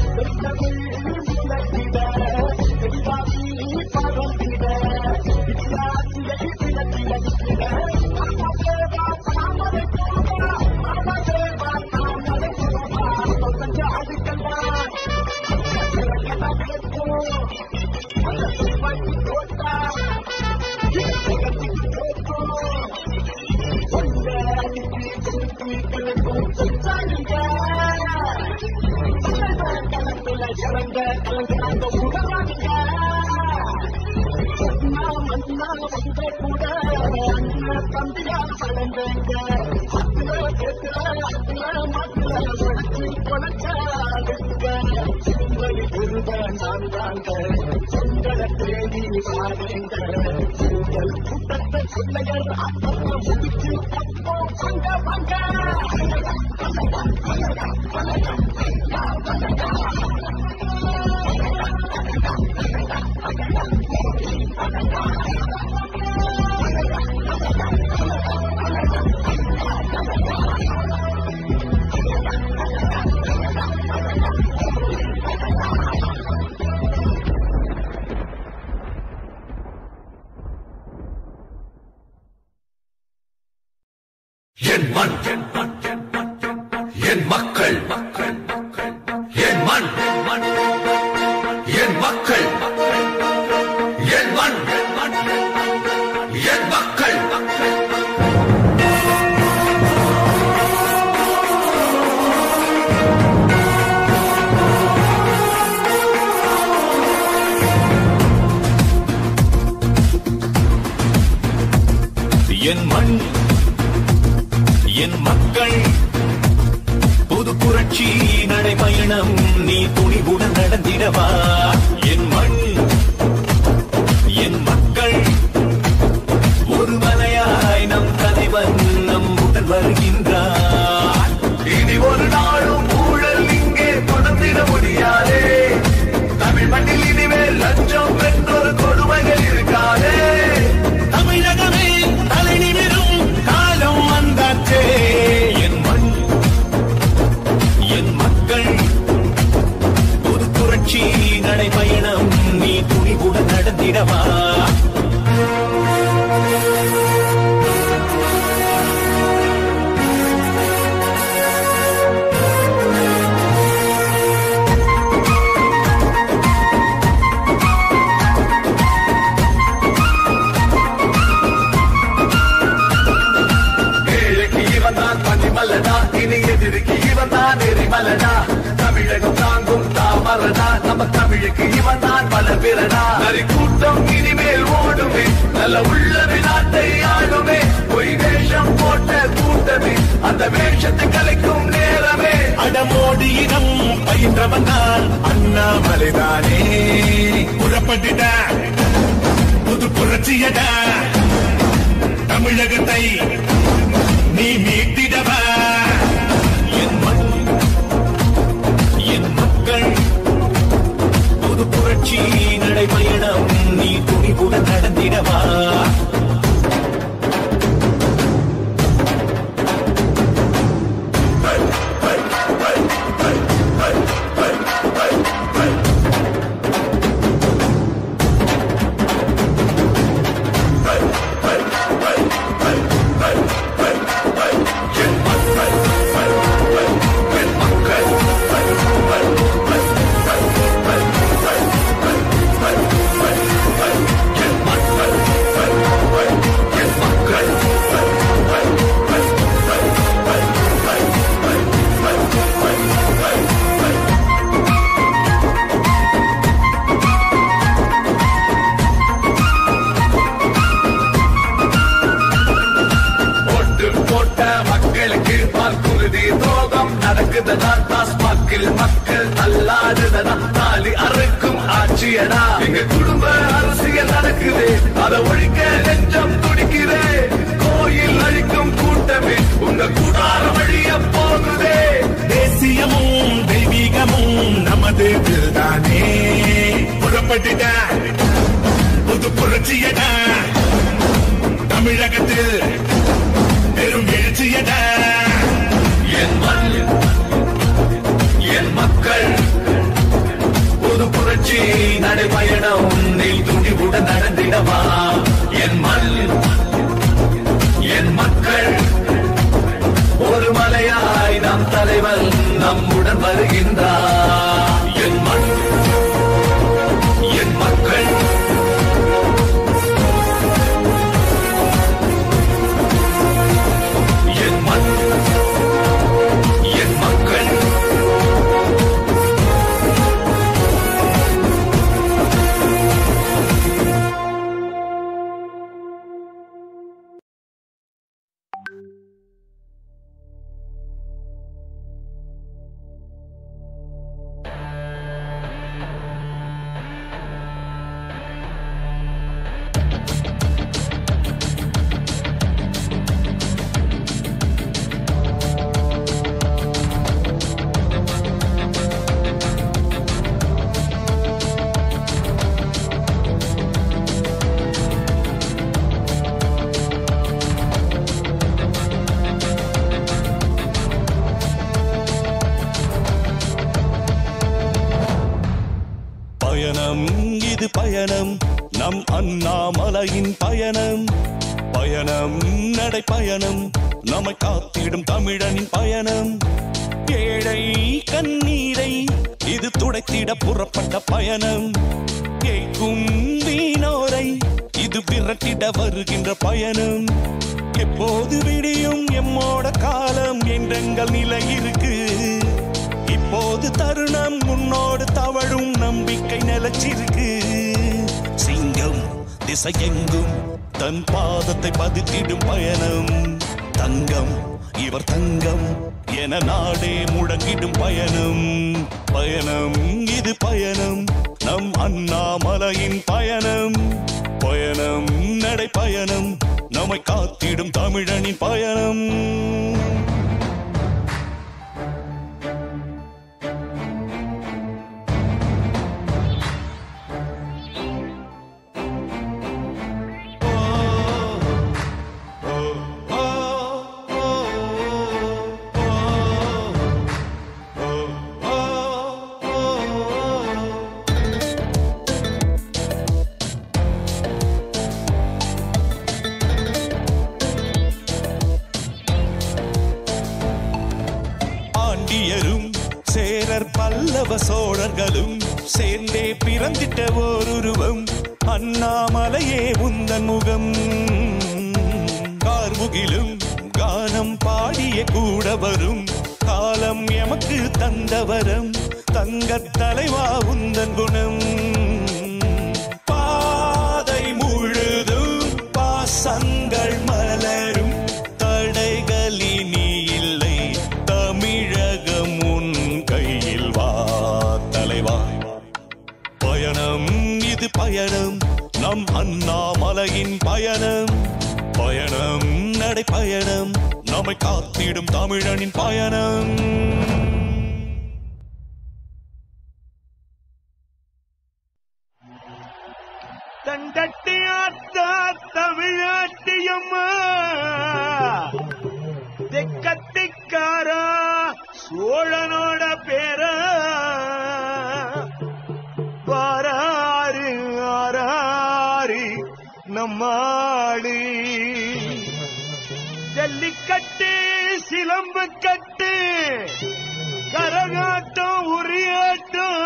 Speaker 1: என் மண் என் மண் என் மண் என் மக்கள் மக்கள் மக்கள் என் மண் என் மண் என் மக்கள் மக்கள் என் மண் என் மண் என் மக்கள் மக்கள்
Speaker 4: என் மண் என் மக்கள் புது புரட்சி நடைபயணம் நீ துணிவுடன் நடந்திடவா என் மண் என் மக்கள் ஒரு மலையாய் நம் தலைவன் நம் உடன் வருகின்றார்
Speaker 1: இனி ஒரு நாளும் ஊழல் இங்கே தொடர்ந்திட முடியாதே தமிழ் மண்ணில் இனிமேல் லஞ்சம் என்றொரு கொடுமைகள் இருக்காதே
Speaker 4: தமிழகமே தலை நிமிரும் காலம் வந்தாச்சே என் மண் என் மக்கள் ஒரு புரட்சி நடைபயணம் நீ துணிவுடன் நடந்திடவா
Speaker 1: ஏழைக்கு இவன் தான் பனிமலடா இனி எதிரிக்கு இவன் தான் எரிமலடா தமிழகம் தாங்கும் தாமரடா நம்ம தமிழுக்கு இவன் தான் பல பிறடா நரி கூட்டம் இனிமேல் ஓடுமே நல்ல உள்ளவே நாட்டை ஆளுமே பொய் வேஷம் போட்ட கூட்டமே அந்த வேஷத்தை கலைக்கும் நேரமே
Speaker 2: அடமோடி இனம் பயின்றவன் தான் அண்ணாமலைதானே புறப்பட்டுட புது புரட்சியட தமிழகத்தை நீ மீட்டிடவா
Speaker 4: என் மண் என் மக்கள் புது புரட்சி நடைபயணம் நீ துணிவுடன் நடந்திடவா
Speaker 1: ஓட்டு போட்ட மக்களுக்கு வாக்குறுதி துரோகம் நடக்குதடா டாஸ்மாக்கில் மக்கள் தள்ளாடுதடா தாலி அறுக்கும் ஆட்சியடா எங்க குடும்ப அரசியல் நடக்குது அதை ஒழிக்க நெஞ்சம் துடிக்குதே கோயில் அழிக்கும் கூட்டமே உங்க கூடார வழிய போகுதே
Speaker 2: தேசியமும் தெய்வீகமும் நமது தானே புறப்பட்டுட புது புரட்சியட தமிழகத்தில் பெரும் எழுச்சியட
Speaker 1: என் மண் என் மக்கள் நடைபயணம் நீ துணிவுடன் நடந்திடவா என் மண் என் மக்கள் ஒரு மலையாய் நம் தலைவன் நம்முடன் வருகின்றார் என் மண் என் மக்கள் என் மண் என் மக்கள்
Speaker 5: பயணம் இது பயணம் நம் அண்ணாமலையின் பயணம் பயணம் நடை பயணம் நம்மை காத்திடும் தமிழனின் பயணம் ஏழை கண்ணீரை இது துடைத்திட புறப்பட்ட பயணம் கேட்கும் வீணோரை இது விரட்டிட வருகின்ற பயணம் எப்போது விடியும் எம்மோட காலம் என்றெங்கள் நிலை இருக்கு இப்போது தருணம் முன்னோடு தவழும் நம்பிக்கை நிலச்சிருக்கு சிங்கம் திசையெங்கும் தன் பாதத்தை பதித்திடும் பயணம் தங்கம் இவர் தங்கம் என நாடே முழங்கிடும் பயணம் பயணம் இது பயணம் நம் அண்ணாமலையின் பயணம் பயணம் நடை பயணம் நம்மை காத்திடும் தமிழனின் பயணம் பாண்டியரும் சேரர் பல்லவ சோழர்களும் சேர்ந்தே பிறந்திட்ட ஓருருவம் அண்ணாமலையே உந்தன் முகம் கார்முகிலும் கானம் பாடிய கூட வரும் காலம் எமக்கு தந்தவரம் தங்கத் தலைவா உந்தன் குணம் பாதை முழுதும் பாசங்கள் மலரும் தடைகளினி இல்லை தமிழகம் உன் கையில் வா தலைவா பயணம் இது பயணம் நம் அண்ணாமலையின் பயணம் பயணம் நடை பயணம் நம்மை காத்திடும் தமிழனின் பயணம்
Speaker 3: தண்டட்டி ஆத்தா தமிழாட்டியம்மா தெக்கத்திக்காரா சோழனோட பேர வாராரு ஆராரி நம்மாடி ஜல்லிக்கட்டு சிலம்பு கட்டு கரகாட்டம் உரியாட்டம்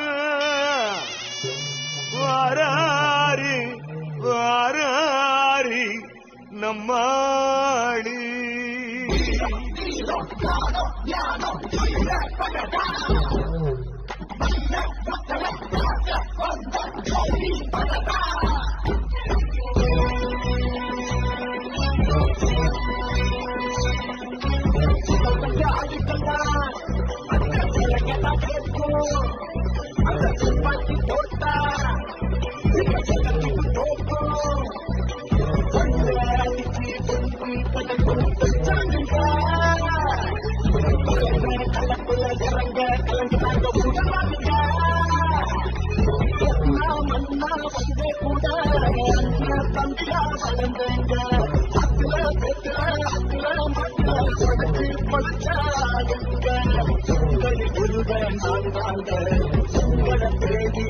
Speaker 3: வாராரு வாராரி நம்மாடி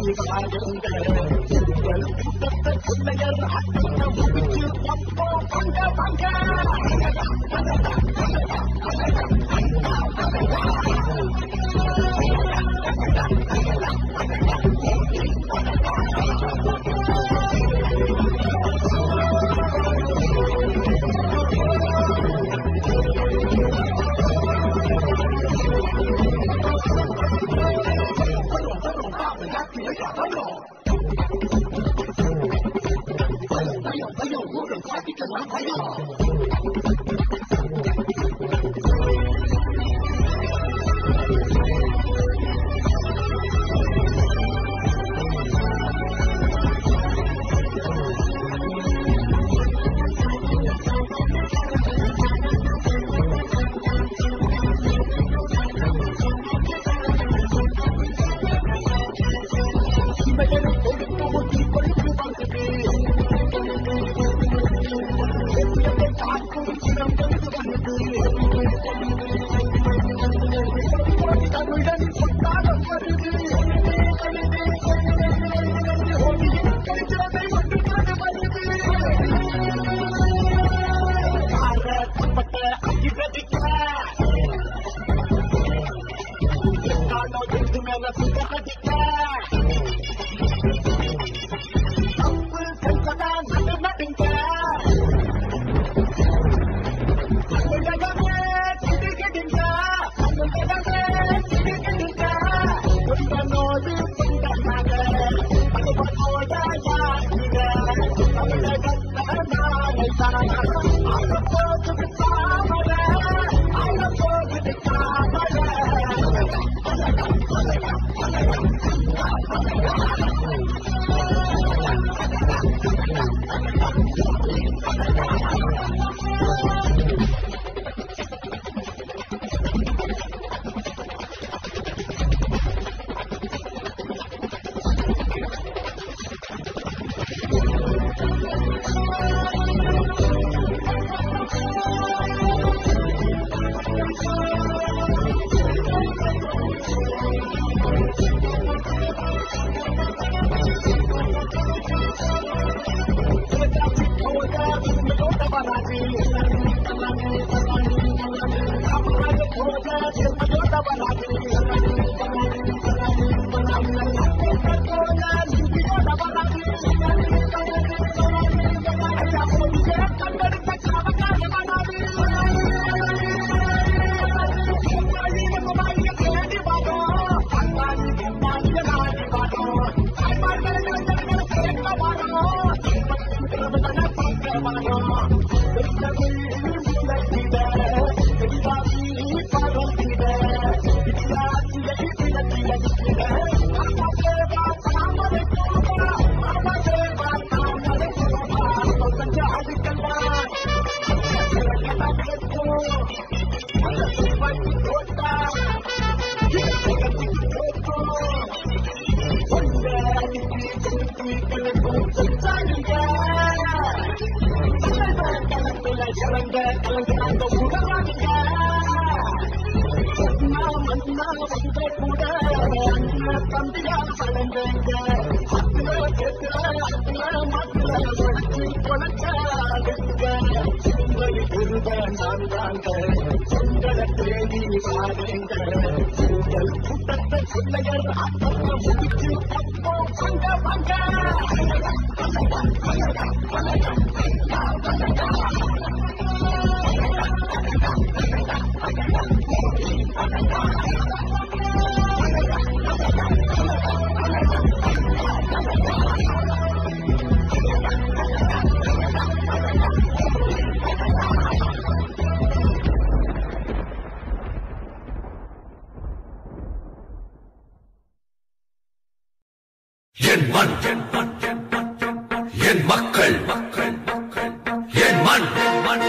Speaker 1: என் மண் என் மண் என் மண் என் மக்கள் மக்கள் மக்கள் என் மண் என் மண்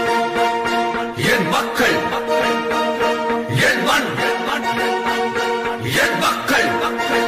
Speaker 1: என் மக்கள் மக்கள் என் மண் என் மண் என் மக்கள் மக்கள்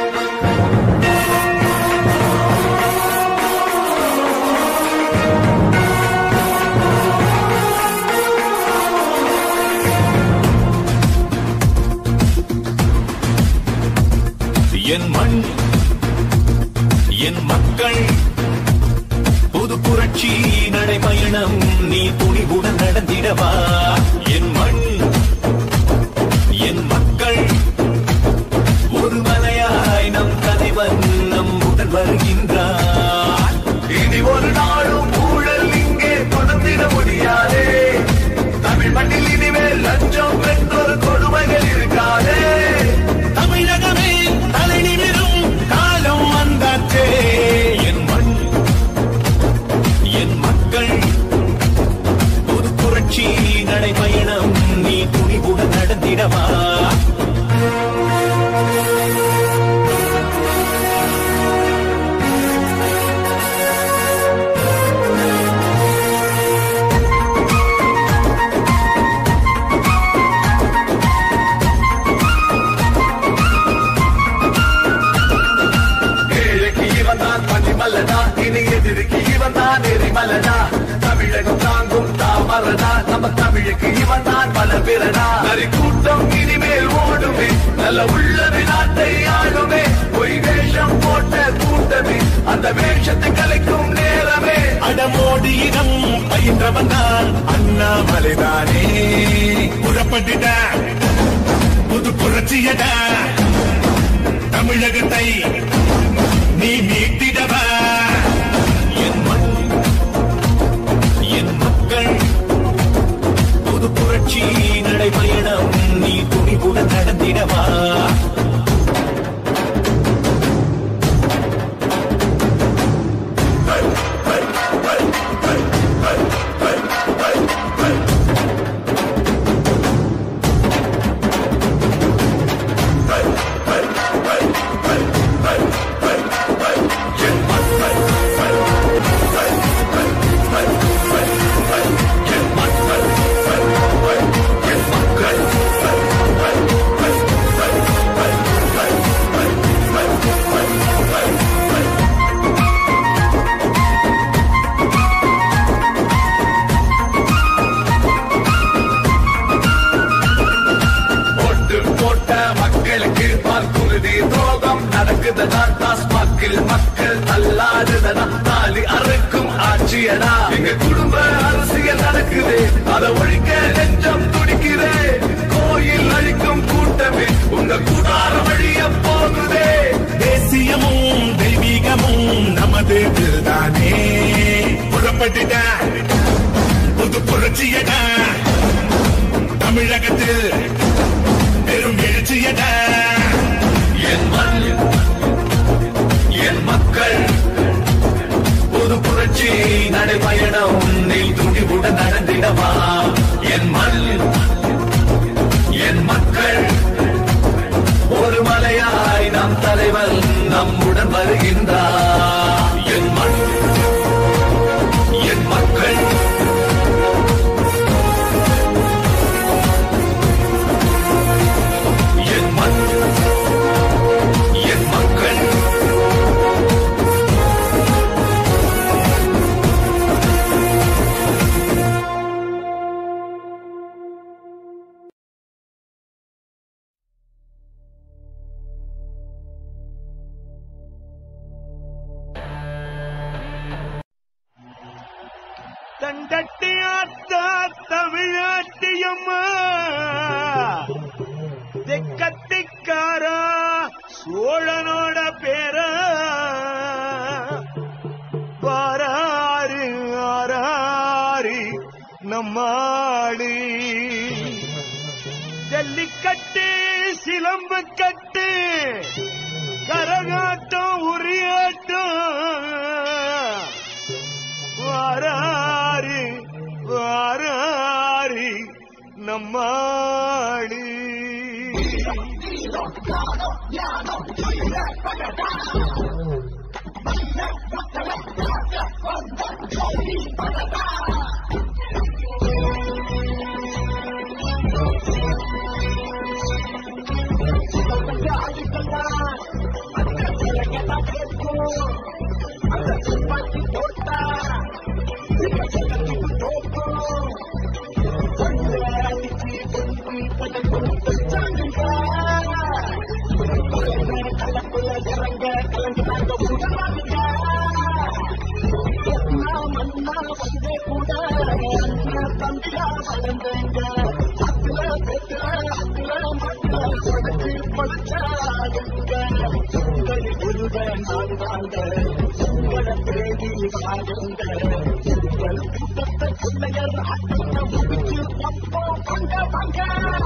Speaker 4: என் மண் என் மக்கள் புது புரட்சி நடைபயணம் நீ துணிவுடன் நடந்திடவா என் மண் என் மக்கள் ஒரு மலையாய் நம் தலைவன் நம்முடன் வருகின்றார்
Speaker 1: இனி ஒரு நாளும் ஊழல் இங்கே தொடர்ந்திட முடியாதே தமிழ் மண்ணில் இனிமேல் லஞ்சம் என்றொரு கொடுமைகள் இருக்காதே
Speaker 4: தமிழகமே தலை நிமிரும் காலம் வந்தாச்சே என் மண் என் மக்கள் ஒரு புரட்சி நடைபயணம் நீ துணிவுடன் நடந்திடவா
Speaker 1: ஏழைக்கு இவன் தான் பனிமலடா இனி எதிரிக்கு இவன் தான் எரிமலடா தமிழகம் தாங்கும் தாமரடா நம்ம தமிழுக்கு இவன் தான் பல பிறடா நரி கூட்டம் இனிமேல் ஓடுமே நல்ல உள்ளது நாட்டை ஆளுமே பொய் வேஷம் போட்ட கூட்டமே அந்த வேஷத்தை கலைக்கும் நேரமே
Speaker 2: அடமோடி இடம் பயின்றவன் தான் அண்ணாமலைதானே புறப்பட்டுட புது புரட்சியடா தமிழகத்தை நீ மீட்டிடவா
Speaker 4: என் மண் என் மக்கள் புது புரட்சி நடைபயணம் நீ துணிவுடன் நடந்திடவா
Speaker 1: ஓட்டு போட்ட மக்களுக்கு பார்க்குறுதி துரோகம் நடக்குதடா டாஸ்மாக்கில் மக்கள் அல்லாடுதடா தாலி அறுக்கும் ஆட்சியடா எங்க குடும்ப அரசியல் நடக்குது அதை ஒழிக்க நெஞ்சம் துடிக்குதே கோயில் அழிக்கும் கூட்டமே உங்க கூடார வழிய போகுதே
Speaker 2: தேசியமும் தெய்வீகமும் நமது தானே புறப்பட்டுட புது புரட்சியடா தமிழகத்தில் பெரும் எழுச்சியடா
Speaker 1: என் மண் என் மக்கள் புது புரட்சி நடைபயணம் நீ துணிவுடன் நடந்திடவா என் மண் என் மக்கள் ஒரு மலையாய் நம் தலைவன் நம்முடன் வருகின்றார் என் மண் என் மக்கள் என் மண் என் மக்கள்
Speaker 3: தண்டட்டி ஆத்தா தமிழாட்டியம்மா தெக்கத்திக்காரா சோழனோட பேர வாராரு ஆராரி நம்மாடு ஜல்லிக்கட்டு சிலம்பு கட்டு கரகாட்டம் உரியாட்டம் வாராரு வாராரு நம்மாடு
Speaker 6: கலக்குள்ள இறங்க கலங்குறாங்க உடலாங்க மன்னா வந்தே கூட அண்ணன் தம்பியா வளர்ந்தேங்க அத்துல பெற்ற அத்துல மக்கள் உடச்சு பழச்சாடுங்க உங்களை குருத நான் வாங்க உங்களை தேடி வாழுங்க உங்கள் கூட்டத்தை பிள்ளையர் அண்ணனை முடிச்சு அப்போ பங்க பங்க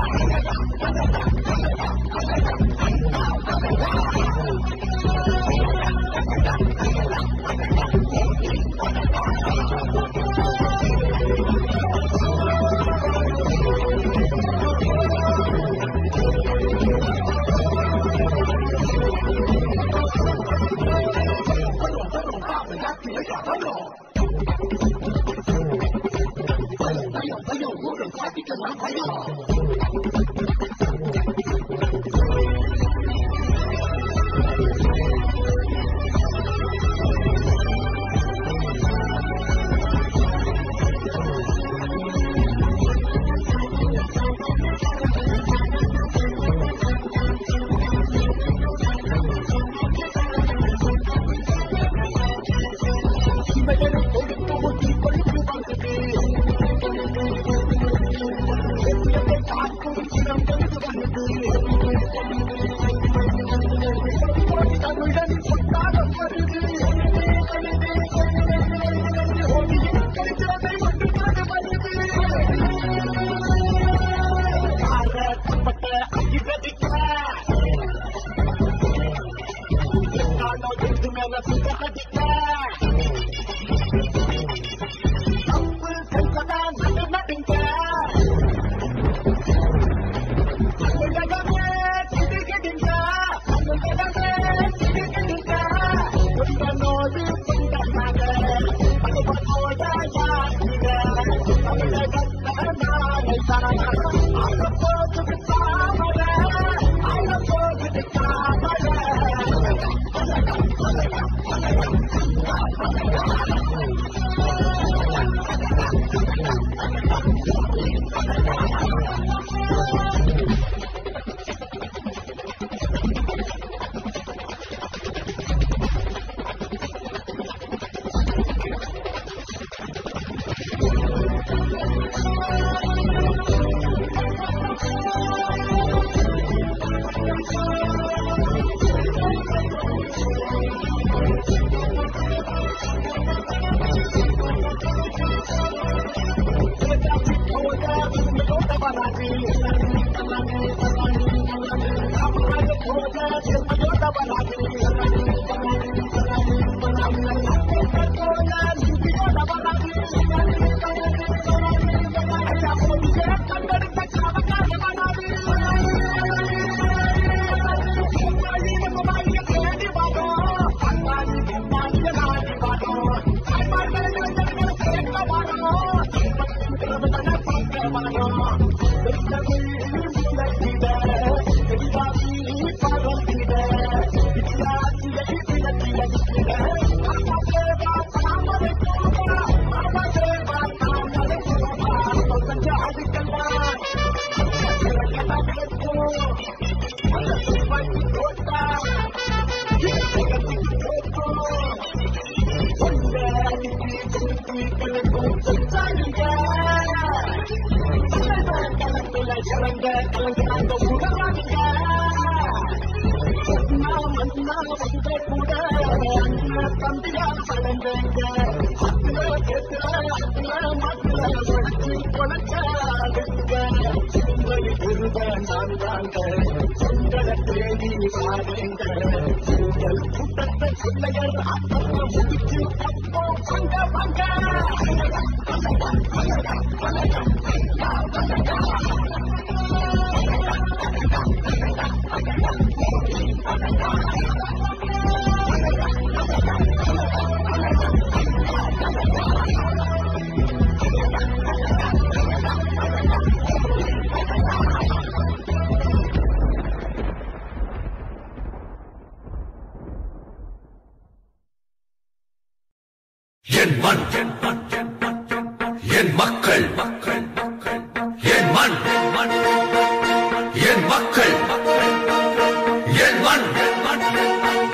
Speaker 1: என் மண் என் மண் என் மண் என் மக்கள் மக்கள் மக்கள் என் மண் என் மண் என் மக்கள் மக்கள் என் மண் என் மண்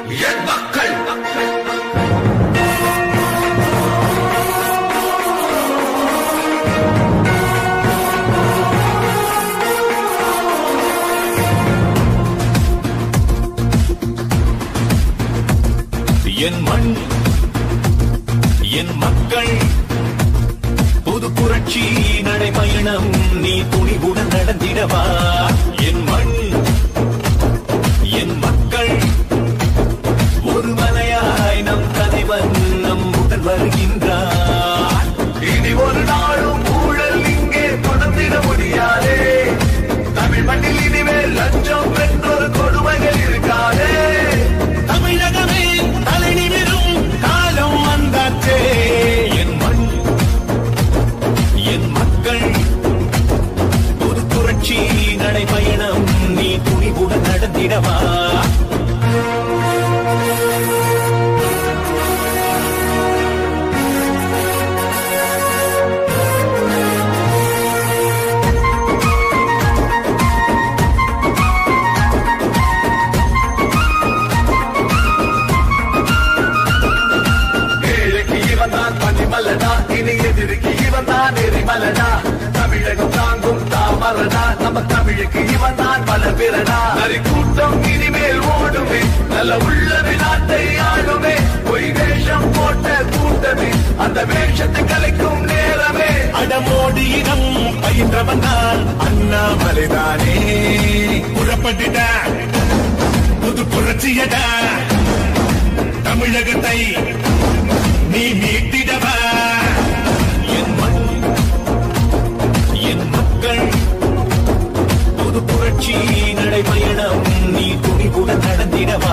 Speaker 1: என் மக்கள்
Speaker 4: என் மண் என் மக்கள் புது புரட்சி நடைபயணம் நீ துணிவுடன் நடந்திடவா என் மண் என் மக்கள் ஒரு மலையாய் நம் தலைவன் நம்முடன் வருகின்றார்
Speaker 1: இனி ஒரு நாளும் ஊழல் இங்கே தொடர்ந்திட முடியாதே தமிழ் மண்ணில் இனிமேல் லஞ்சம் பெற்றொரு கொடுமைகள் இருக்காதே
Speaker 4: தமிழகமே தலை நிமிரும் காலம் வந்தாச்சே என் மண் என் மக்கள் ஒரு புரட்சி நடைபயணம் நீ துணிவுடன் நடந்திடவா
Speaker 1: ஏழைக்கு இவன் தான் பனிமலடா இனி எதிரிக்கு இவன் தான் எரிமலடா தமிழகம் தாங்கும் தாமரடா நம்ம தமிழுக்கு இவன் தான் பல பிறடா நரி கூட்டம் இனிமேல் ஓடுமே நல்ல உள்ளவே நாட்டை ஆளுமே பொய் வேஷம் போட்ட கூட்டமே அந்த வேஷத்தை கலைக்கும் நேரமே
Speaker 2: அடமோடி இடம் பயின்றவன் தான் அண்ணாமலைதானே புறப்பட்டுட புது புரட்சியடா தமிழகத்தை நீ மீட்டிடவா
Speaker 4: என் மண் என் மக்கள் புது புரட்சி நடைபயணம் நீ துணிவுடன் நடந்திடவா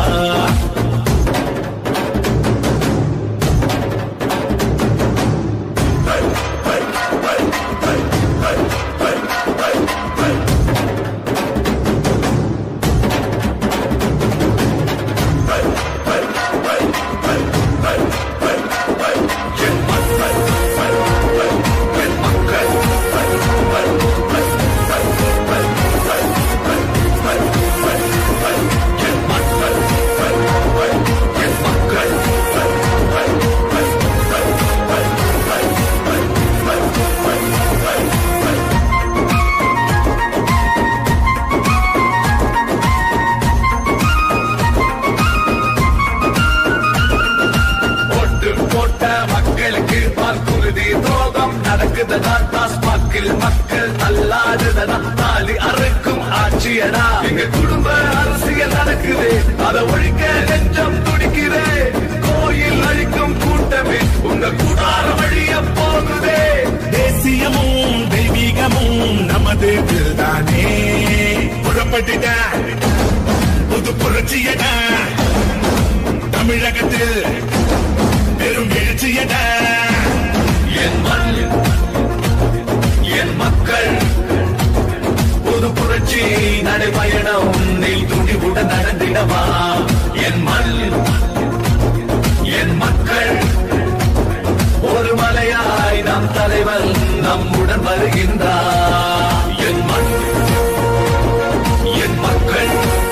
Speaker 1: ஓட்டு போட்ட மக்களுக்கு வாக்குறுதி துரோகம் நடக்குதடா டாஸ்மாக்கில் மக்கள் தள்ளாடுதடா தாலி அறுக்கும் ஆட்சியடா எங்க குடும்ப அரசியல் நடக்குது அதை ஒழிக்க நெஞ்சம் துடிக்குதே கோயில் அழிக்கும் கூட்டமே உங்க கூடார வழிய போகுதே
Speaker 2: தேசியமும் தெய்வீகமும் நமது தானே புறப்பட்டுட புது புரட்சியடா தமிழகத்தில் பெரும் எழுச்சியடா
Speaker 1: என் மண் என் மக்கள் புது புரட்சி நடைபயணம் நீ துணிவுடன் நடந்திடவா என் மண் என் மக்கள் ஒரு மலையாய் நம் தலைவன் நம்முடன் வருகின்றார் என் மண் என் மக்கள்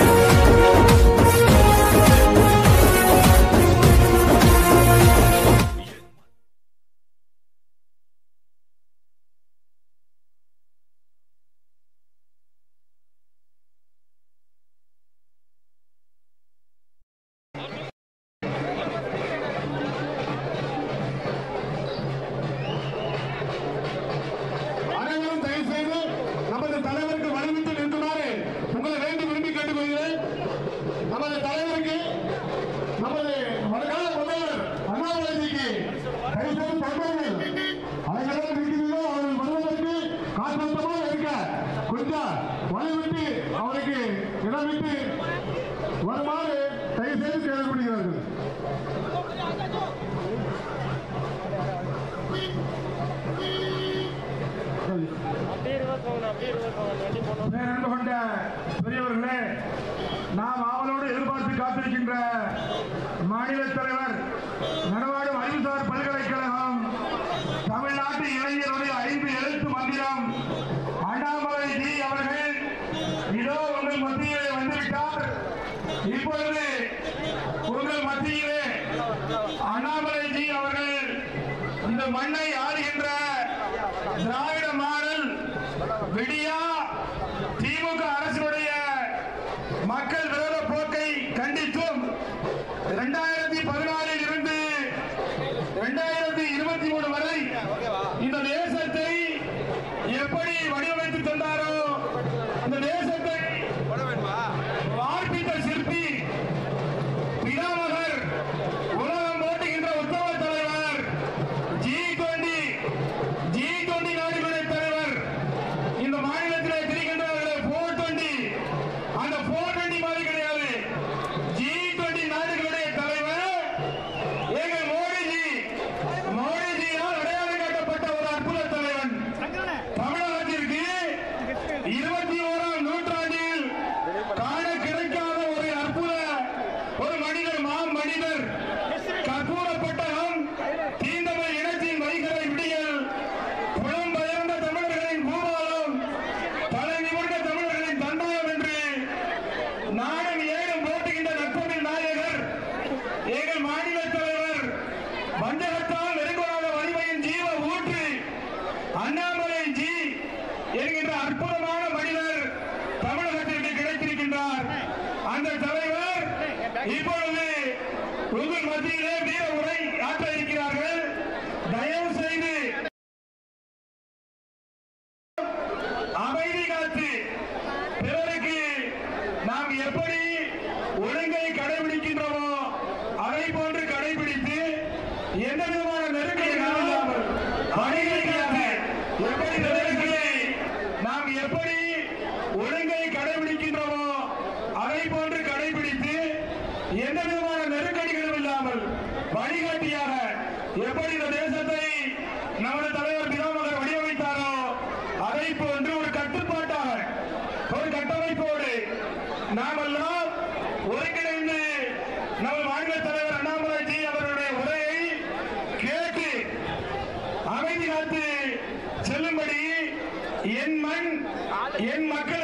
Speaker 7: அனைவரும் தயவு செய்து நமது தலைவருக்கு வழிவிட்டு நிற்குமாறு உங்களை வேண்டி விரும்பி கேட்டுக்கொள்கிறேன் நமது தலைவருக்கு நமது வருங்கால முதல்வர் அண்ணாமலைஜிக்கு தயவு செய்து தொண்டர்கள் அனைவரும் இருக்கிறீர்களோ அவர்கள் வருவதற்கு காற்றமாக இருக்க கொஞ்சம் வழிவிட்டு அவருக்கு இடம் விட்டு வருமாறு தயவு செய்து கேட்டுக்கொள்கிறார்கள் பேரன்பு கொண்ட பெரியவர்களே நாம் ஆவலோடு எதிர்பார்த்து காத்திருக்கின்ற மாநில தலைவர் நடவாடும் அறிவுசார் பல்கலைக்கழகம் தமிழ்நாட்டு இளைஞருடைய ஐந்து எழுத்து மந்திரம் அண்ணாமலை ஜி அவர்கள் இதோ உங்கள் மத்தியிலே வந்துவிட்டார் இப்பொழுது ஒரு இந்த மண்ணை ஆளுகின்ற திராவிட மாடல் விடியா திமுக அரசினுடைய மக்கள் விரோத போக்கை கண்டித்தும் இரண்டாயிரத்தி பதினாலில் இருந்து இரண்டாயிரத்தி இருபத்தி மூணு வரை இந்த தேசத்தை எப்படி வடிவமைத்து தந்தாரோ இந்த தேசத்தை வார்ப்பித்த சிற்பி பிதாமகர் உலகம் ஓட்டுகின்ற உத்தம தலைவர் ஜி டுவெண்டி ஜி டுவெண்டி நாடுகளுடைய தலைவர் இந்த மாநிலத்திலே திரிகின்றவர்களே போர் டுவெண்டி அந்த போர் டுவெண்டி மாதிரி கிடையாது ஜி டுவெண்டி நாடுகளுடைய தலைவர் எங்கள் மோடிஜி மோடிஜியால் அடையாளம் காட்டப்பட்ட ஒரு அற்புத தலைவன் தமிழகத்திற்கு இருபத்தி ஓராம் நூற்றாண்டில் காண கிடைக்காத ஒரு அற்புத ஒரு மனிதர் மாம் மனிதர் கற்பூரப்பட்டகம் தீந்தமிழ் இனத்தின் வைகரை விடியல் புலம்பெயர்ந்த தமிழர்களின் பூபாலம் தலை நிமிர்ந்த தமிழர்களின் தந்தாயம் என்று நாடும் ஏழும் போட்டுகின்ற நட்பமிழ் நாயகர் எங்கள் மாநில தலைவர் வஞ்சகத்தால் நெருங்கொடாத வலிமையின் ஜீவ ஊற்று அண்ணாமலை ஜி என்கின்ற அற்புதமான மனிதர் தமிழகத்திற்கு கிடைத்திருக்கின்றார் அந்த தலைவர் இப்பொழுது உங்கள் மத்தியிலே வீர உரை ஆற்ற இருக்கிறார்கள் தயவு செய்து அமைதி காத்து பிறருக்கு நாம் எப்படி ஒழுங்கை கடைபிடிக்கின்றோமோ அதை போன்று கடைபிடித்து எந்த விதமான நெருக்கடிகளும் இல்லாமல் அமைதியாக எப்படி நெருக்கடியை நாம் எப்படி ஒழுங்கை கடைபிடிக்கின்றோமோ அதை போன்று கடைபிடித்து எந்த விதமான நெருக்கடிகளும் இல்லாமல் வழிகாட்டியாக எப்படி இந்த தேசத்தை நமது தலைவர் பிதாமகர் வடிவமைத்தாரோ அதை போன்று ஒரு கட்டுப்பாட்டாக ஒரு கட்டமைப்போடு நாமெல்லாம் ஒருங்கிணைந்து நமது மாநில தலைவர் அண்ணாமலைஜி அவர்களுடைய உரையை கேட்டு அமைதி காத்து செல்லும்படி என் மண் என் மக்கள்